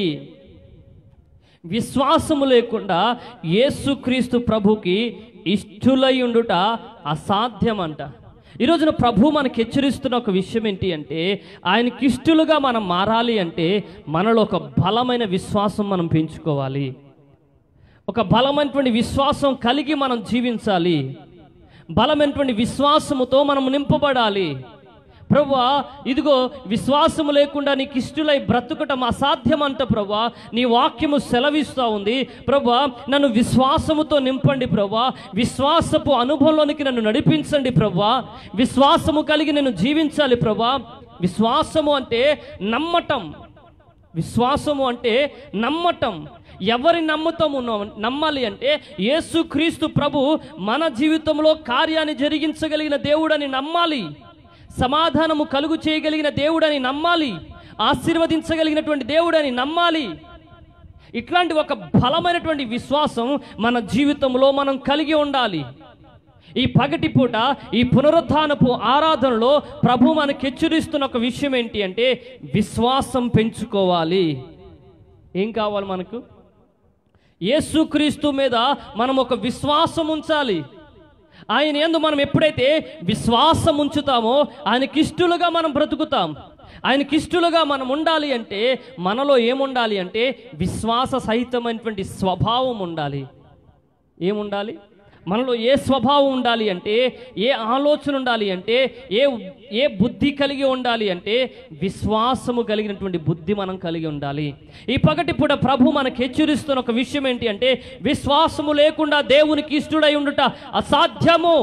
విశ్వాసము లేకుండా యేసుక్రీస్తు ప్రభుకి ఇష్టులై ఉండుట అసాధ్యమంట ఈ రోజున ప్రభు మనకి హెచ్చరిస్తున్న ఒక విషయం ఏంటి అంటే ఆయనకి ఇష్టలుగా మనం మారాలి అంటే మనలో ఒక బలమైన విశ్వాసం మనం పెంచుకోవాలి ఒక బలమైనటువంటి విశ్వాసం కలిగి మనం జీవించాలి బలమైనటువంటి విశ్వాసముతో మనం నింపబడాలి ప్రభా ఇదిగో విశ్వాసము లేకుండా నీకు ఇష్టలై బ్రతుకటం అసాధ్యం అంట ప్రభా నీ వాక్యము సెలవిస్తూ ఉంది ప్రభా నన్ను విశ్వాసముతో నింపండి ప్రభా విశ్వాసపు అనుభవంలోనికి నన్ను నడిపించండి ప్రభా విశ్వాసము కలిగి నేను జీవించాలి ప్రభా విశ్వాసము అంటే నమ్మటం విశ్వాసము అంటే నమ్మటం ఎవరి నమ్ముతాము నమ్మాలి అంటే యేసుక్రీస్తు ప్రభు మన జీవితంలో కార్యాన్ని జరిగించగలిగిన దేవుడని నమ్మాలి సమాధానము కలుగు చేయగలిగిన దేవుడని నమ్మాలి ఆశీర్వదించగలిగినటువంటి దేవుడని నమ్మాలి ఇట్లాంటి ఒక బలమైనటువంటి విశ్వాసం మన జీవితంలో మనం కలిగి ఉండాలి ఈ పగటి పూట ఈ పునరుత్థానపు ఆరాధనలో ప్రభు మనకి హెచ్చరిస్తున్న ఒక విషయం ఏంటి అంటే విశ్వాసం పెంచుకోవాలి ఏం కావాలి మనకు యేసుక్రీస్తు మీద మనం ఒక విశ్వాసం ఉంచాలి ఆయన ఎందు మనం ఎప్పుడైతే విశ్వాసం ఉంచుతామో ఆయనకి ఇష్టలుగా మనం బ్రతుకుతాం ఆయనకి ఇష్టలుగా మనం ఉండాలి అంటే మనలో ఏముండాలి అంటే విశ్వాస సహితమైనటువంటి స్వభావం ఉండాలి ఏముండాలి మనలో ఏ స్వభావం ఉండాలి అంటే ఏ ఆలోచన ఉండాలి అంటే ఏ ఏ బుద్ధి కలిగి ఉండాలి అంటే విశ్వాసము కలిగినటువంటి బుద్ధి మనం కలిగి ఉండాలి ఈ పగటి పూట ప్రభు మనకు హెచ్చరిస్తున్న ఒక విషయం ఏంటి అంటే విశ్వాసము లేకుండా దేవునికి ఇష్టడై ఉండుట అసాధ్యము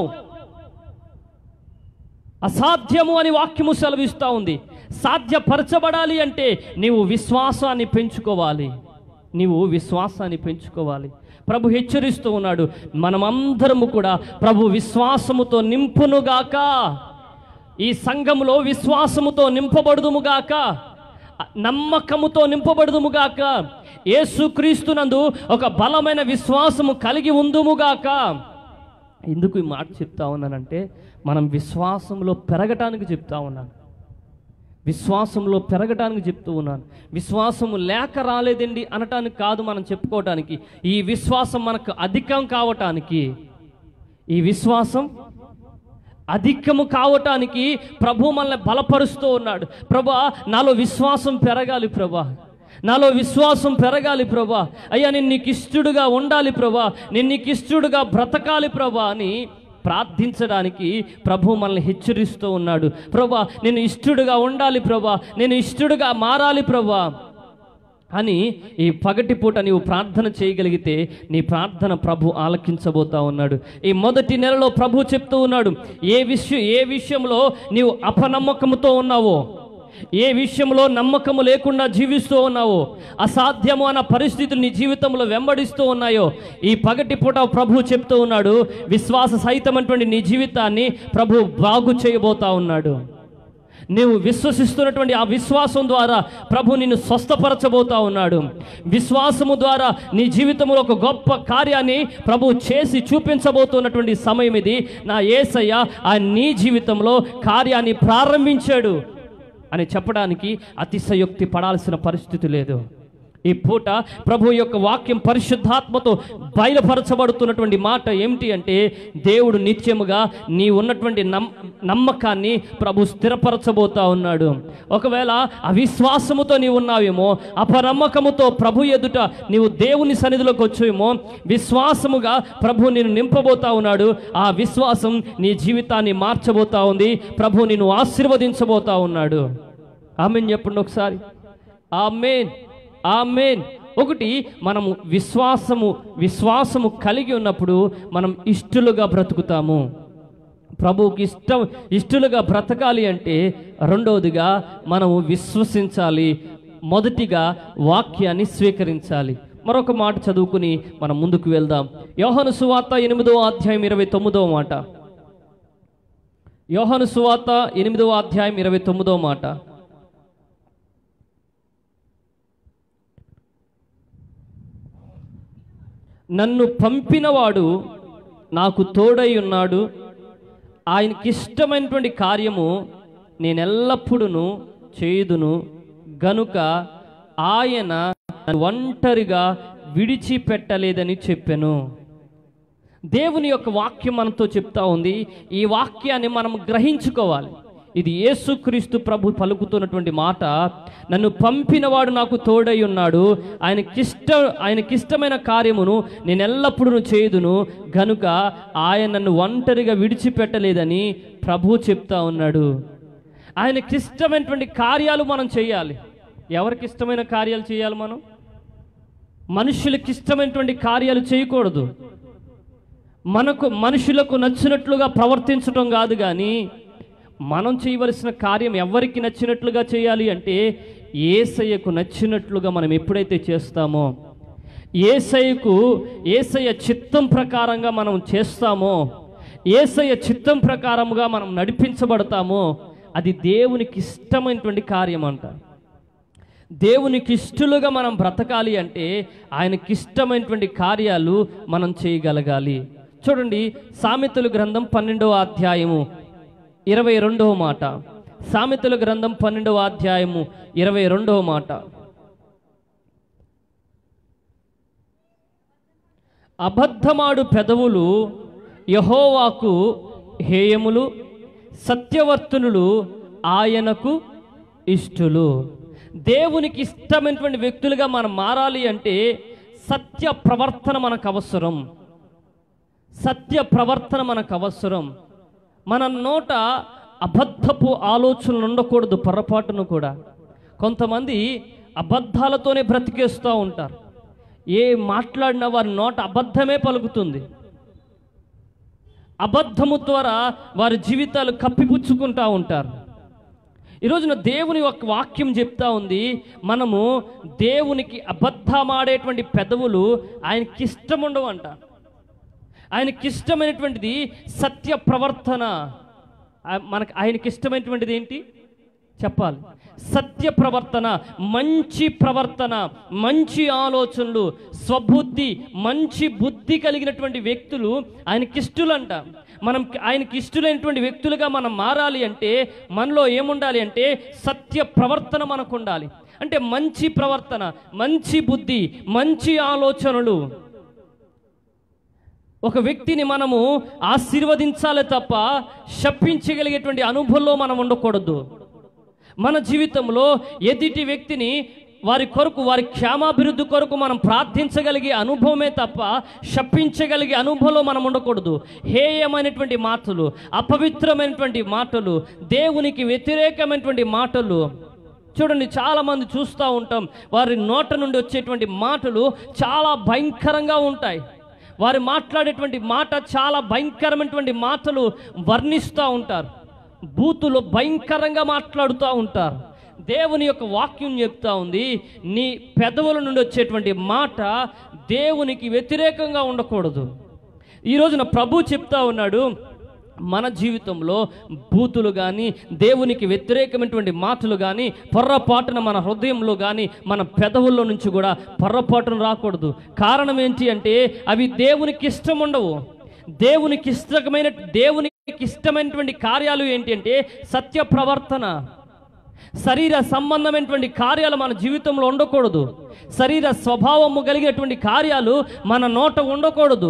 అసాధ్యము అని వాక్యము సెలవిస్తూ ఉంది సాధ్యపరచబడాలి అంటే నీవు విశ్వాసాన్ని పెంచుకోవాలి నీవు విశ్వాసాన్ని పెంచుకోవాలి ప్రభు హెచ్చరిస్తూ ఉన్నాడు మనమందరము కూడా ప్రభు విశ్వాసముతో నింపునుగాక ఈ సంఘములో విశ్వాసముతో నింపబడుదుముగాక నమ్మకముతో నింపబడుదుముగాక యేసుక్రీస్తునందు ఒక బలమైన విశ్వాసము కలిగి ఉందుముగాక ఎందుకు ఈ మాట చెప్తా ఉన్నానంటే మనం విశ్వాసంలో పెరగటానికి చెప్తా ఉన్నాను విశ్వాసంలో పెరగటానికి చెప్తూ ఉన్నాను విశ్వాసము లేక రాలేదండి అనటానికి కాదు మనం చెప్పుకోవటానికి ఈ విశ్వాసం మనకు అధికం కావటానికి ఈ విశ్వాసం అధికము కావటానికి ప్రభు మనల్ని బలపరుస్తూ ఉన్నాడు ప్రభా నాలో విశ్వాసం పెరగాలి ప్రభా నాలో విశ్వాసం పెరగాలి ప్రభా అయ్యా నేను నీకు ఇష్టడుగా ఉండాలి ప్రభా నేను నీకు ఇష్టడుగా బ్రతకాలి ప్రభా అని ప్రార్థించడానికి ప్రభు మనల్ని హెచ్చరిస్తూ ఉన్నాడు ప్రభా నేను ఇష్టడుగా ఉండాలి ప్రభా నేను ఇష్టడుగా మారాలి ప్రభా అని ఈ పగటి పూట నీవు ప్రార్థన చేయగలిగితే నీ ప్రార్థన ప్రభు ఆలకించబోతా ఉన్నాడు ఈ మొదటి నెలలో ప్రభు చెప్తూ ఉన్నాడు ఏ విషయం ఏ విషయంలో నీవు అపనమ్మకముతో ఉన్నావో ఏ విషయంలో నమ్మకము లేకుండా జీవిస్తూ ఉన్నావో అసాధ్యము అన్న పరిస్థితులు నీ జీవితంలో వెంబడిస్తూ ఉన్నాయో ఈ పగటి పూట ప్రభు చెప్తూ ఉన్నాడు విశ్వాస సహితమైనటువంటి నీ జీవితాన్ని ప్రభు బాగు చేయబోతా ఉన్నాడు నీవు విశ్వసిస్తున్నటువంటి ఆ విశ్వాసం ద్వారా ప్రభు నిన్ను స్వస్థపరచబోతా ఉన్నాడు విశ్వాసము ద్వారా నీ జీవితంలో ఒక గొప్ప కార్యాన్ని ప్రభు చేసి చూపించబోతున్నటువంటి సమయం ఇది నా ఏసయ్య ఆ నీ జీవితంలో కార్యాన్ని ప్రారంభించాడు అని చెప్పడానికి అతిశయోక్తి పడాల్సిన పరిస్థితి లేదు ఈ పూట ప్రభు యొక్క వాక్యం పరిశుద్ధాత్మతో బయలుపరచబడుతున్నటువంటి మాట ఏమిటి అంటే దేవుడు నిత్యముగా నీ ఉన్నటువంటి నమ్ నమ్మకాన్ని ప్రభు స్థిరపరచబోతా ఉన్నాడు ఒకవేళ అవిశ్వాసముతో నీవు ఉన్నావేమో అపనమ్మకముతో ప్రభు ఎదుట నీవు దేవుని సన్నిధిలోకి వచ్చేమో విశ్వాసముగా ప్రభు నిన్ను నింపబోతా ఉన్నాడు ఆ విశ్వాసం నీ జీవితాన్ని మార్చబోతా ఉంది ప్రభు నిన్ను ఆశీర్వదించబోతా ఉన్నాడు ఆమెన్ చెప్పండి ఒకసారి ఆమెన్ ఆమెన్ ఒకటి మనము విశ్వాసము విశ్వాసము కలిగి ఉన్నప్పుడు మనం ఇష్టలుగా బ్రతుకుతాము ప్రభువుకి ఇష్టం ఇష్టలుగా బ్రతకాలి అంటే రెండవదిగా మనము విశ్వసించాలి మొదటిగా వాక్యాన్ని స్వీకరించాలి మరొక మాట చదువుకుని మనం ముందుకు వెళ్దాం యోహాను సువార్త ఎనిమిదో అధ్యాయం ఇరవై తొమ్మిదో మాట యోహాను సువార్త ఎనిమిదో అధ్యాయం ఇరవై తొమ్మిదో మాట నన్ను పంపినవాడు నాకు తోడై ఉన్నాడు ఆయనకి ఇష్టమైనటువంటి కార్యము నేను ఎల్లప్పుడూ చేయుదును గనుక ఆయన నన్ను ఒంటరిగా విడిచిపెట్టలేదని చెప్పాను దేవుని యొక్క వాక్యం మనతో చెప్తా ఉంది ఈ వాక్యాన్ని మనం గ్రహించుకోవాలి ఇది యేసుక్రీస్తు ప్రభు పలుకుతున్నటువంటి మాట నన్ను పంపినవాడు నాకు తోడై ఉన్నాడు ఆయనకిష్ట ఆయనకిష్టమైన కార్యమును నేను ఎల్లప్పుడూ చేయుదును గనుక ఆయన నన్ను ఒంటరిగా విడిచిపెట్టలేదని ప్రభు చెప్తా ఉన్నాడు ఆయనకిష్టమైనటువంటి కార్యాలు మనం చేయాలి ఎవరికి ఇష్టమైన కార్యాలు చేయాలి మనం మనుషులకి ఇష్టమైనటువంటి కార్యాలు చేయకూడదు మనకు మనుషులకు నచ్చినట్లుగా ప్రవర్తించడం కాదు కానీ మనం చేయవలసిన కార్యం ఎవరికి నచ్చినట్లుగా చేయాలి అంటే ఏసయ్యకు నచ్చినట్లుగా మనం ఎప్పుడైతే చేస్తామో ఏసయ్యకు ఏసయ్య చిత్తం ప్రకారంగా మనం చేస్తామో ఏసయ్య చిత్తం ప్రకారముగా మనం నడిపించబడతామో అది దేవునికి ఇష్టమైనటువంటి కార్యం అంట దేవునికి ఇష్టలుగా మనం బ్రతకాలి అంటే ఆయనకి ఇష్టమైనటువంటి కార్యాలు మనం చేయగలగాలి చూడండి సామెతలు గ్రంథం పన్నెండవ అధ్యాయము ఇరవై రెండవ మాట సామెతల గ్రంథం పన్నెండవ అధ్యాయము ఇరవై రెండవ మాట అబద్ధమాడు పెదవులు యహోవాకు హేయములు సత్యవర్తనులు ఆయనకు ఇష్టులు దేవునికి ఇష్టమైనటువంటి వ్యక్తులుగా మనం మారాలి అంటే సత్య ప్రవర్తన మనకు అవసరం సత్య ప్రవర్తన మనకు అవసరం మన నోట అబద్ధపు ఆలోచనలు ఉండకూడదు పొరపాటును కూడా కొంతమంది అబద్ధాలతోనే బ్రతికేస్తూ ఉంటారు ఏ మాట్లాడినా వారి నోట అబద్ధమే పలుకుతుంది అబద్ధము ద్వారా వారి జీవితాలు కప్పిపుచ్చుకుంటూ ఉంటారు ఈరోజున దేవుని ఒక వాక్యం చెప్తా ఉంది మనము దేవునికి అబద్ధమాడేటువంటి పెదవులు ఆయనకి ఇష్టం ఉండవంట ఆయనకి ఇష్టమైనటువంటిది సత్య ప్రవర్తన ఆ- మనకు ఆయనకి ఇష్టమైనటువంటిది ఏంటి చెప్పాలి సత్య ప్రవర్తన మంచి ప్రవర్తన మంచి ఆలోచనలు స్వబుద్ధి మంచి బుద్ధి కలిగినటువంటి వ్యక్తులు ఆయనకి ఇష్టలంట మనం ఆయనకి ఇష్టలైనటువంటి వ్యక్తులుగా మనం మారాలి అంటే మనలో ఏముండాలి అంటే సత్య ప్రవర్తన మనకు ఉండాలి అంటే మంచి ప్రవర్తన మంచి బుద్ధి మంచి ఆలోచనలు ఒక వ్యక్తిని మనము ఆశీర్వదించాలి తప్ప శప్పించగలిగేటువంటి అనుభవంలో మనం ఉండకూడదు మన జీవితంలో ఎదుటి వ్యక్తిని వారి కొరకు వారి క్షేమాభివృద్ధి కొరకు మనం ప్రార్థించగలిగే అనుభవమే తప్ప శప్పించగలిగే అనుభవంలో మనం ఉండకూడదు హేయమైనటువంటి మాటలు అపవిత్రమైనటువంటి మాటలు దేవునికి వ్యతిరేకమైనటువంటి మాటలు చూడండి చాలా మంది చూస్తూ ఉంటాం వారి నోట నుండి వచ్చేటువంటి మాటలు చాలా భయంకరంగా ఉంటాయి వారు మాట్లాడేటువంటి మాట చాలా భయంకరమైనటువంటి మాటలు వర్ణిస్తూ ఉంటారు బూతులు భయంకరంగా మాట్లాడుతూ ఉంటారు దేవుని యొక్క వాక్యం చెప్తా ఉంది నీ పెదవుల నుండి వచ్చేటువంటి మాట దేవునికి వ్యతిరేకంగా ఉండకూడదు ఈ రోజున ప్రభు చెప్తా ఉన్నాడు మన జీవితంలో బూతులు కానీ దేవునికి వ్యతిరేకమైనటువంటి మాటలు కానీ పొర్రపాటున మన హృదయంలో కానీ మన పెదవుల్లో నుంచి కూడా పొర్రపాటున రాకూడదు కారణం ఏంటి అంటే అవి దేవునికి ఇష్టం ఉండవు దేవునికి ఇష్టమైన దేవునికి ఇష్టమైనటువంటి కార్యాలు ఏంటి అంటే సత్య ప్రవర్తన శరీర సంబంధమైనటువంటి కార్యాలు మన జీవితంలో ఉండకూడదు శరీర స్వభావము కలిగినటువంటి కార్యాలు మన నోట ఉండకూడదు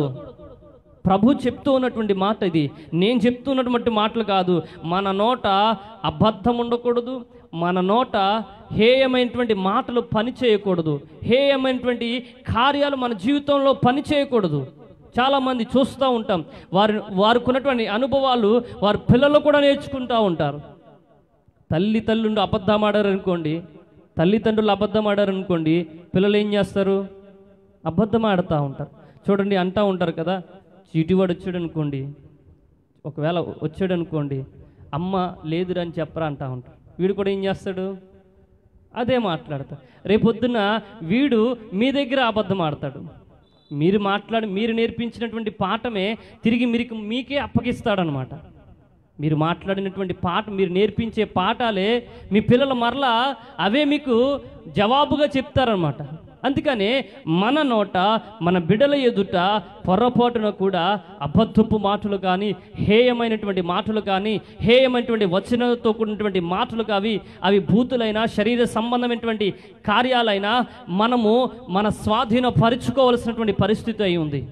ప్రభు చెప్తూ ఉన్నటువంటి మాట ఇది నేను చెప్తున్నటువంటి మాటలు కాదు మన నోట అబద్ధం ఉండకూడదు మన నోట హేయమైనటువంటి మాటలు పని చేయకూడదు హేయమైనటువంటి కార్యాలు మన జీవితంలో పని చేయకూడదు చాలామంది చూస్తూ ఉంటాం వారి వారికి ఉన్నటువంటి అనుభవాలు వారి పిల్లలు కూడా నేర్చుకుంటూ ఉంటారు తల్లి తల్లుండి అబద్ధం ఆడారు అనుకోండి తల్లిదండ్రులు అబద్ధం ఆడారు అనుకోండి పిల్లలు ఏం చేస్తారు అబద్ధం ఆడుతూ ఉంటారు చూడండి అంటూ ఉంటారు కదా చీటివాడు వచ్చాడు అనుకోండి ఒకవేళ వచ్చాడు అనుకోండి అమ్మ లేదురా అని చెప్పరా అంటా ఉంటారు వీడు కూడా ఏం చేస్తాడు అదే మాట్లాడతాడు రేపొద్దున వీడు మీ దగ్గర అబద్ధం ఆడతాడు మీరు మాట్లాడి మీరు నేర్పించినటువంటి పాఠమే తిరిగి మీకు మీకే అప్పగిస్తాడనమాట మీరు మాట్లాడినటువంటి పాట మీరు నేర్పించే పాఠాలే మీ పిల్లల మరలా అవే మీకు జవాబుగా చెప్తారనమాట అందుకనే మన నోట మన బిడల ఎదుట పొరపాటున కూడా అబద్ధపు మాటలు కానీ హేయమైనటువంటి మాటలు కానీ హేయమైనటువంటి వచనంతో కూడినటువంటి మాటలు కావి అవి భూతులైన శరీర సంబంధమైనటువంటి కార్యాలైనా మనము మన స్వాధీనపరుచుకోవలసినటువంటి పరిస్థితి అయి ఉంది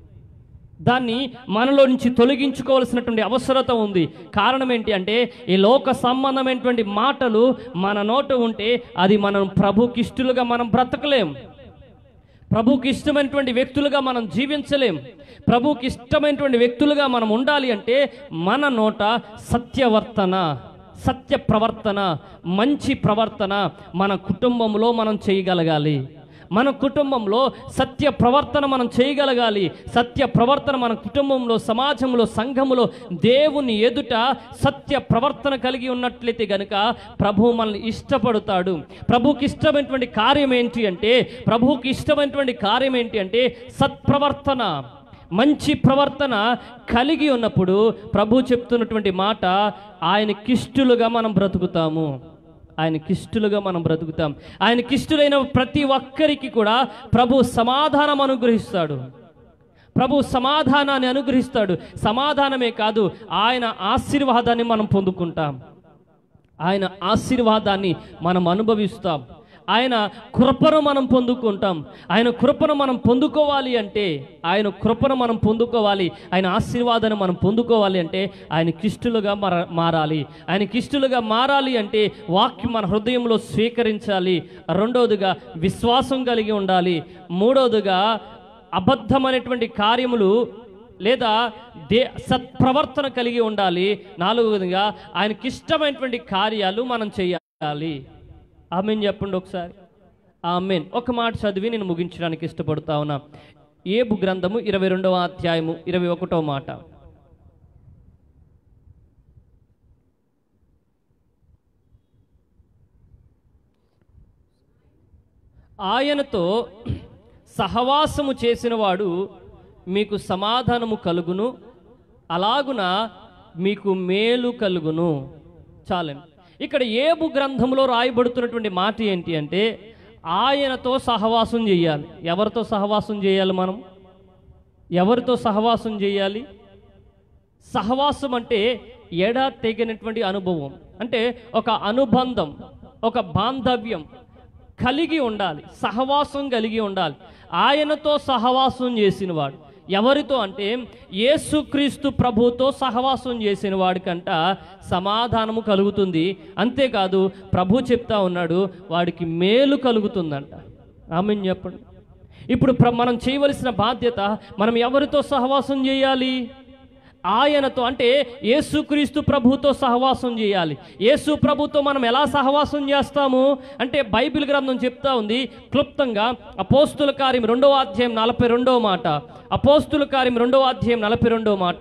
దాన్ని మనలో నుంచి తొలగించుకోవాల్సినటువంటి అవసరత ఉంది కారణం ఏంటి అంటే ఈ లోక సంబంధమైనటువంటి మాటలు మన నోట ఉంటే అది మనం ప్రభుకి ఇష్టలుగా మనం బ్రతకలేం ప్రభుకి ఇష్టమైనటువంటి వ్యక్తులుగా మనం జీవించలేం ప్రభుకి ఇష్టమైనటువంటి వ్యక్తులుగా మనం ఉండాలి అంటే మన నోట సత్యవర్తన సత్య ప్రవర్తన మంచి ప్రవర్తన మన కుటుంబంలో మనం చేయగలగాలి మన కుటుంబంలో సత్య ప్రవర్తన మనం చేయగలగాలి సత్య ప్రవర్తన మన కుటుంబంలో సమాజంలో సంఘములో దేవుని ఎదుట సత్య ప్రవర్తన కలిగి ఉన్నట్లయితే గనుక ప్రభు మనల్ని ఇష్టపడతాడు ప్రభుకి ఇష్టమైనటువంటి కార్యం ఏంటి అంటే ప్రభువుకి ఇష్టమైనటువంటి కార్యం ఏంటి అంటే సత్ప్రవర్తన మంచి ప్రవర్తన కలిగి ఉన్నప్పుడు ప్రభు చెప్తున్నటువంటి మాట ఆయనకిష్టులుగా మనం బ్రతుకుతాము ఆయనకిష్టులుగా మనం బ్రతుకుతాం ఆయనకిష్టులైన ప్రతి ఒక్కరికి కూడా ప్రభు సమాధానం అనుగ్రహిస్తాడు ప్రభు సమాధానాన్ని అనుగ్రహిస్తాడు సమాధానమే కాదు ఆయన ఆశీర్వాదాన్ని మనం పొందుకుంటాం ఆయన ఆశీర్వాదాన్ని మనం అనుభవిస్తాం ఆయన కృపను మనం పొందుకుంటాం ఆయన కృపను మనం పొందుకోవాలి అంటే ఆయన కృపను మనం పొందుకోవాలి ఆయన ఆశీర్వాదాన్ని మనం పొందుకోవాలి అంటే ఆయన కిష్టులుగా మార మారాలి ఆయన కిష్టులుగా మారాలి అంటే వాక్యం మన హృదయంలో స్వీకరించాలి రెండవదిగా విశ్వాసం కలిగి ఉండాలి మూడవదిగా అబద్ధమైనటువంటి కార్యములు లేదా దే సత్ప్రవర్తన కలిగి ఉండాలి నాలుగవదిగా ఆయనకి ఇష్టమైనటువంటి కార్యాలు మనం చేయాలి ఆమెన్ చెప్పండి ఒకసారి ఆమెన్ ఒక మాట చదివి నేను ముగించడానికి ఇష్టపడుతా ఉన్నా ఏబు గ్రంథము ఇరవై రెండవ అధ్యాయము ఇరవై ఒకటవ మాట ఆయనతో సహవాసము చేసినవాడు మీకు సమాధానము కలుగును అలాగున మీకు మేలు కలుగును చాలండి ఇక్కడ ఏబు గ్రంథంలో రాయబడుతున్నటువంటి మాట ఏంటి అంటే ఆయనతో సహవాసం చేయాలి ఎవరితో సహవాసం చేయాలి మనం ఎవరితో సహవాసం చేయాలి సహవాసం అంటే ఎడ తెగినటువంటి అనుభవం అంటే ఒక అనుబంధం ఒక బాంధవ్యం కలిగి ఉండాలి సహవాసం కలిగి ఉండాలి ఆయనతో సహవాసం చేసినవాడు ఎవరితో అంటే యేసుక్రీస్తు ప్రభుతో సహవాసం చేసిన వాడికంట సమాధానము కలుగుతుంది అంతేకాదు ప్రభు చెప్తా ఉన్నాడు వాడికి మేలు కలుగుతుందంట ఆమె చెప్పండి ఇప్పుడు ప్ర- మనం చేయవలసిన బాధ్యత మనం ఎవరితో సహవాసం చేయాలి ఆయనతో అంటే యేసుక్రీస్తు ప్రభుతో సహవాసం చేయాలి యేసు ప్రభుతో మనం ఎలా సహవాసం చేస్తాము అంటే బైబిల్ గ్రంథం చెప్తా ఉంది క్లుప్తంగా అపోస్తుల కార్యం రెండవ అధ్యాయం నలభై రెండవ మాట అపోస్తుల కార్యం రెండవ అధ్యాయం నలభై రెండవ మాట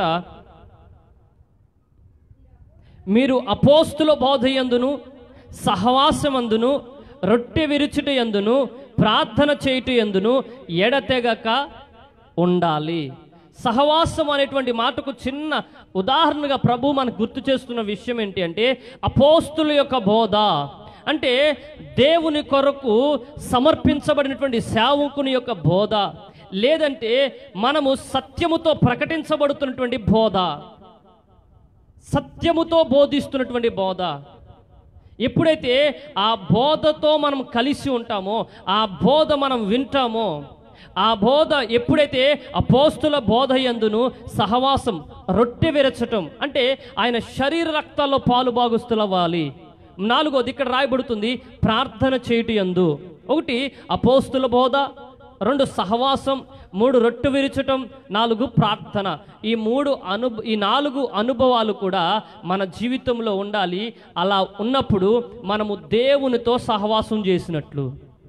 మీరు అపోస్తుల బోధయందును సహవాసమందును రొట్టె విరుచుట యందును ప్రార్థన చేయుట యందును ఎడతెగక ఉండాలి సహవాసం అనేటువంటి మాటకు చిన్న ఉదాహరణగా ప్రభు మనకు గుర్తు చేస్తున్న విషయం ఏంటి అంటే అపోస్తుల యొక్క బోధ అంటే దేవుని కొరకు సమర్పించబడినటువంటి సేవకుని యొక్క బోధ లేదంటే మనము సత్యముతో ప్రకటించబడుతున్నటువంటి బోధ సత్యముతో బోధిస్తున్నటువంటి బోధ ఎప్పుడైతే ఆ బోధతో మనం కలిసి ఉంటామో ఆ బోధ మనం వింటామో ఆ బోధ ఎప్పుడైతే అపోస్తుల బోధ యందును సహవాసం రొట్టె విరచటం అంటే ఆయన శరీర రక్తాల్లో పాలు భాగస్తులవ్వాలి నాలుగోది ఇక్కడ రాయబడుతుంది ప్రార్థన చేయుట యందు ఒకటి అపోస్తుల బోధ రెండు సహవాసం మూడు రొట్టె విరచటం నాలుగు ప్రార్థన ఈ మూడు అను ఈ నాలుగు అనుభవాలు కూడా మన జీవితంలో ఉండాలి అలా ఉన్నప్పుడు మనము దేవునితో సహవాసం చేసినట్లు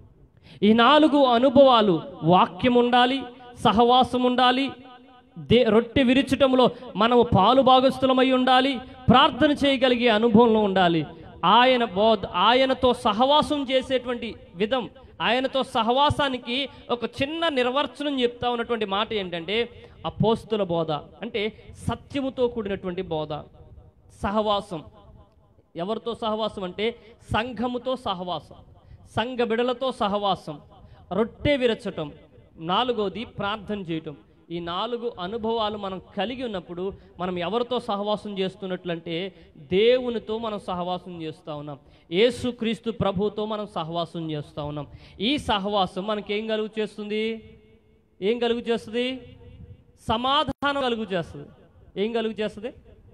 ఈ నాలుగు అనుభవాలు వాక్యం ఉండాలి సహవాసం ఉండాలి దే రొట్టె విరుచటంలో మనము పాలు భాగస్థులమై ఉండాలి ప్రార్థన చేయగలిగే అనుభవంలో ఉండాలి ఆయన బోధ ఆయనతో సహవాసం చేసేటువంటి విధం ఆయనతో సహవాసానికి ఒక చిన్న నిర్వచనం చెప్తా ఉన్నటువంటి మాట ఏంటంటే అపోస్తుల బోధ అంటే సత్యముతో కూడినటువంటి బోధ సహవాసం ఎవరితో సహవాసం అంటే సంఘముతో సహవాసం సంఘ బిడలతో సహవాసం రొట్టె విరచటం నాలుగోది ప్రార్థన చేయటం ఈ నాలుగు అనుభవాలు మనం కలిగి ఉన్నప్పుడు మనం ఎవరితో సహవాసం చేస్తున్నట్లంటే దేవునితో మనం సహవాసం చేస్తూ ఉన్నాం యేసుక్రీస్తు ప్రభుతో మనం సహవాసం చేస్తూ ఉన్నాం ఈ సహవాసం మనకేం కలుగు చేస్తుంది ఏం కలుగు చేస్తుంది సమాధానం కలుగు చేస్తుంది ఏం కలుగు చేస్తుంది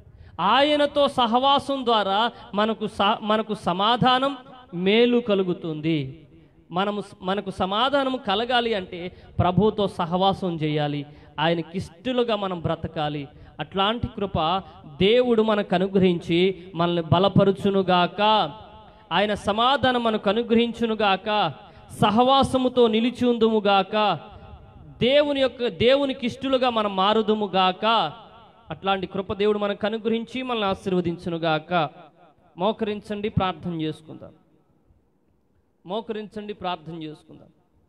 ఆయనతో సహవాసం ద్వారా మనకు స- మనకు సమాధానం మేలు కలుగుతుంది మనము మనకు సమాధానం కలగాలి అంటే ప్రభుతో సహవాసం చేయాలి ఆయనకిష్టులుగా మనం బ్రతకాలి అట్లాంటి కృప దేవుడు మనకు అనుగ్రహించి మనల్ని బలపరుచునుగాక ఆయన సమాధానం మనకు అనుగ్రహించునుగాక సహవాసముతో నిలిచి ఉందుముగాక దేవుని యొక్క దేవునికి ఇష్టలుగా మనం మారుదుముగాక అట్లాంటి కృప దేవుడు మనకు అనుగ్రహించి మనల్ని ఆశీర్వదించునుగాక మోకరించండి ప్రార్థన చేసుకుందాం మోకరించండి ప్రార్థన చేసుకుందాం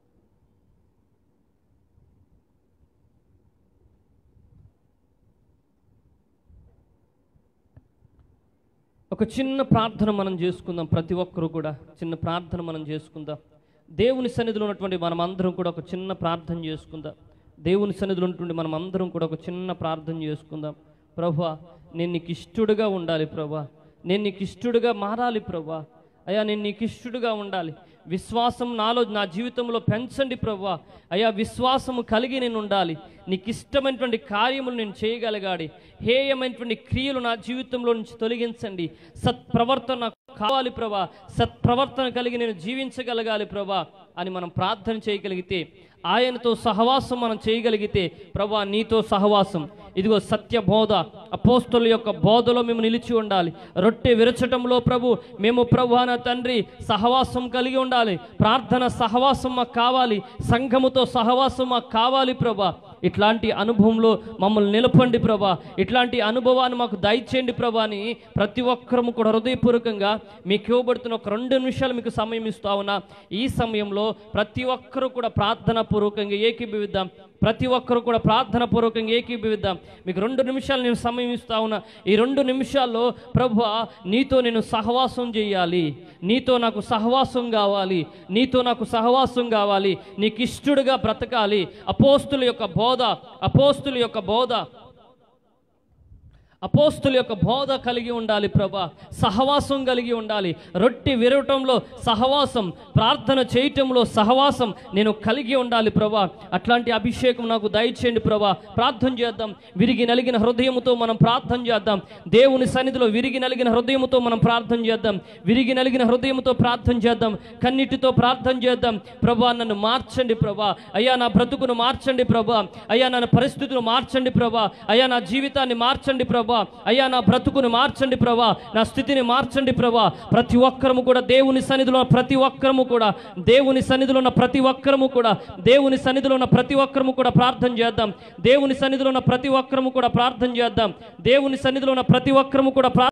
ఒక చిన్న ప్రార్థన మనం చేసుకుందాం ప్రతి ఒక్కరు కూడా చిన్న ప్రార్థన మనం చేసుకుందాం దేవుని సన్నిధిలో ఉన్నటువంటి మనం అందరం కూడా ఒక చిన్న ప్రార్థన చేసుకుందాం దేవుని సన్నిధిలో ఉన్నటువంటి మనం అందరం కూడా ఒక చిన్న ప్రార్థన చేసుకుందాం ప్రభా నేను నీకు ఇష్టడుగా ఉండాలి ప్రభా నేను నీకు ఇష్టడుగా మారాలి ప్రభా అయ్యా నేను నీకు ఇష్టడుగా ఉండాలి విశ్వాసం నాలో నా జీవితంలో పెంచండి ప్రభా అయ్యా విశ్వాసము కలిగి నేను ఉండాలి నీకు ఇష్టమైనటువంటి కార్యములు నేను చేయగలగాలి హేయమైనటువంటి క్రియలు నా జీవితంలో నుంచి తొలగించండి సత్ప్రవర్తన నాకు కావాలి ప్రభా సత్ప్రవర్తన కలిగి నేను జీవించగలగాలి ప్రభా అని మనం ప్రార్థన చేయగలిగితే ఆయనతో సహవాసం మనం చేయగలిగితే ప్రభా నీతో సహవాసం ఇదిగో సత్య బోధ అపోస్తుల యొక్క బోధలో మేము నిలిచి ఉండాలి రొట్టె విరచటంలో ప్రభు మేము ప్రభు నా తండ్రి సహవాసం కలిగి ఉండాలి ప్రార్థన సహవాసం మాకు కావాలి సంఘముతో సహవాసం మాకు కావాలి ప్రభా ఇట్లాంటి అనుభవంలో మమ్మల్ని నిలపండి ప్రభా ఇట్లాంటి అనుభవాన్ని మాకు దయచేయండి ప్రభా అని ప్రతి ఒక్కరము కూడా హృదయపూర్వకంగా మీకు ఇవ్వబడుతున్న ఒక రెండు నిమిషాలు మీకు సమయం ఇస్తా ఉన్నా ఈ సమయంలో ప్రతి ఒక్కరూ కూడా ప్రార్థన పూర్వకంగా ఏకీభవిద్దాం ప్రతి ఒక్కరూ కూడా ప్రార్థన పూర్వకంగా ఏకీభవిద్దాం మీకు రెండు నిమిషాలు నేను సమయం ఇస్తా ఉన్నా ఈ రెండు నిమిషాల్లో ప్రభు నీతో నేను సహవాసం చేయాలి నీతో నాకు సహవాసం కావాలి నీతో నాకు సహవాసం కావాలి నీకు ఇష్టడుగా బ్రతకాలి అపోస్తుల యొక్క బోధ అపోస్తుల యొక్క బోధ అపోస్తుల యొక్క బోధ కలిగి ఉండాలి ప్రభా సహవాసం కలిగి ఉండాలి రొట్టె విరవటంలో సహవాసం ప్రార్థన చేయటంలో సహవాసం నేను కలిగి ఉండాలి ప్రభా అట్లాంటి అభిషేకం నాకు దయచేయండి ప్రభా ప్రార్థన చేద్దాం విరిగి నలిగిన హృదయముతో మనం ప్రార్థన చేద్దాం దేవుని సన్నిధిలో విరిగి నలిగిన హృదయముతో మనం ప్రార్థన చేద్దాం విరిగి నలిగిన హృదయముతో ప్రార్థన చేద్దాం కన్నిటితో ప్రార్థన చేద్దాం ప్రభా నన్ను మార్చండి ప్రభా అయ్యా నా బ్రతుకును మార్చండి ప్రభా అయ్యా నా పరిస్థితులు మార్చండి ప్రభా అయ్యా నా జీవితాన్ని మార్చండి ప్రభా అయ్యా నా బ్రతుకును మార్చండి ప్రభా నా స్థితిని మార్చండి ప్రభా ప్రతి ఒక్కరము కూడా దేవుని సన్నిధిలో ఉన్న ప్రతి ఒక్కరము కూడా దేవుని సన్నిధిలో ఉన్న ప్రతి ఒక్కరము కూడా దేవుని సన్నిధిలో ఉన్న ప్రతి ఒక్కరము కూడా ప్రార్థన చేద్దాం దేవుని సన్నిధిలో ఉన్న ప్రతి ఒక్కరము కూడా ప్రార్థన చేద్దాం దేవుని సన్నిధిలో ఉన్న ప్రతి ఒక్కరము కూడా ప్రార్థన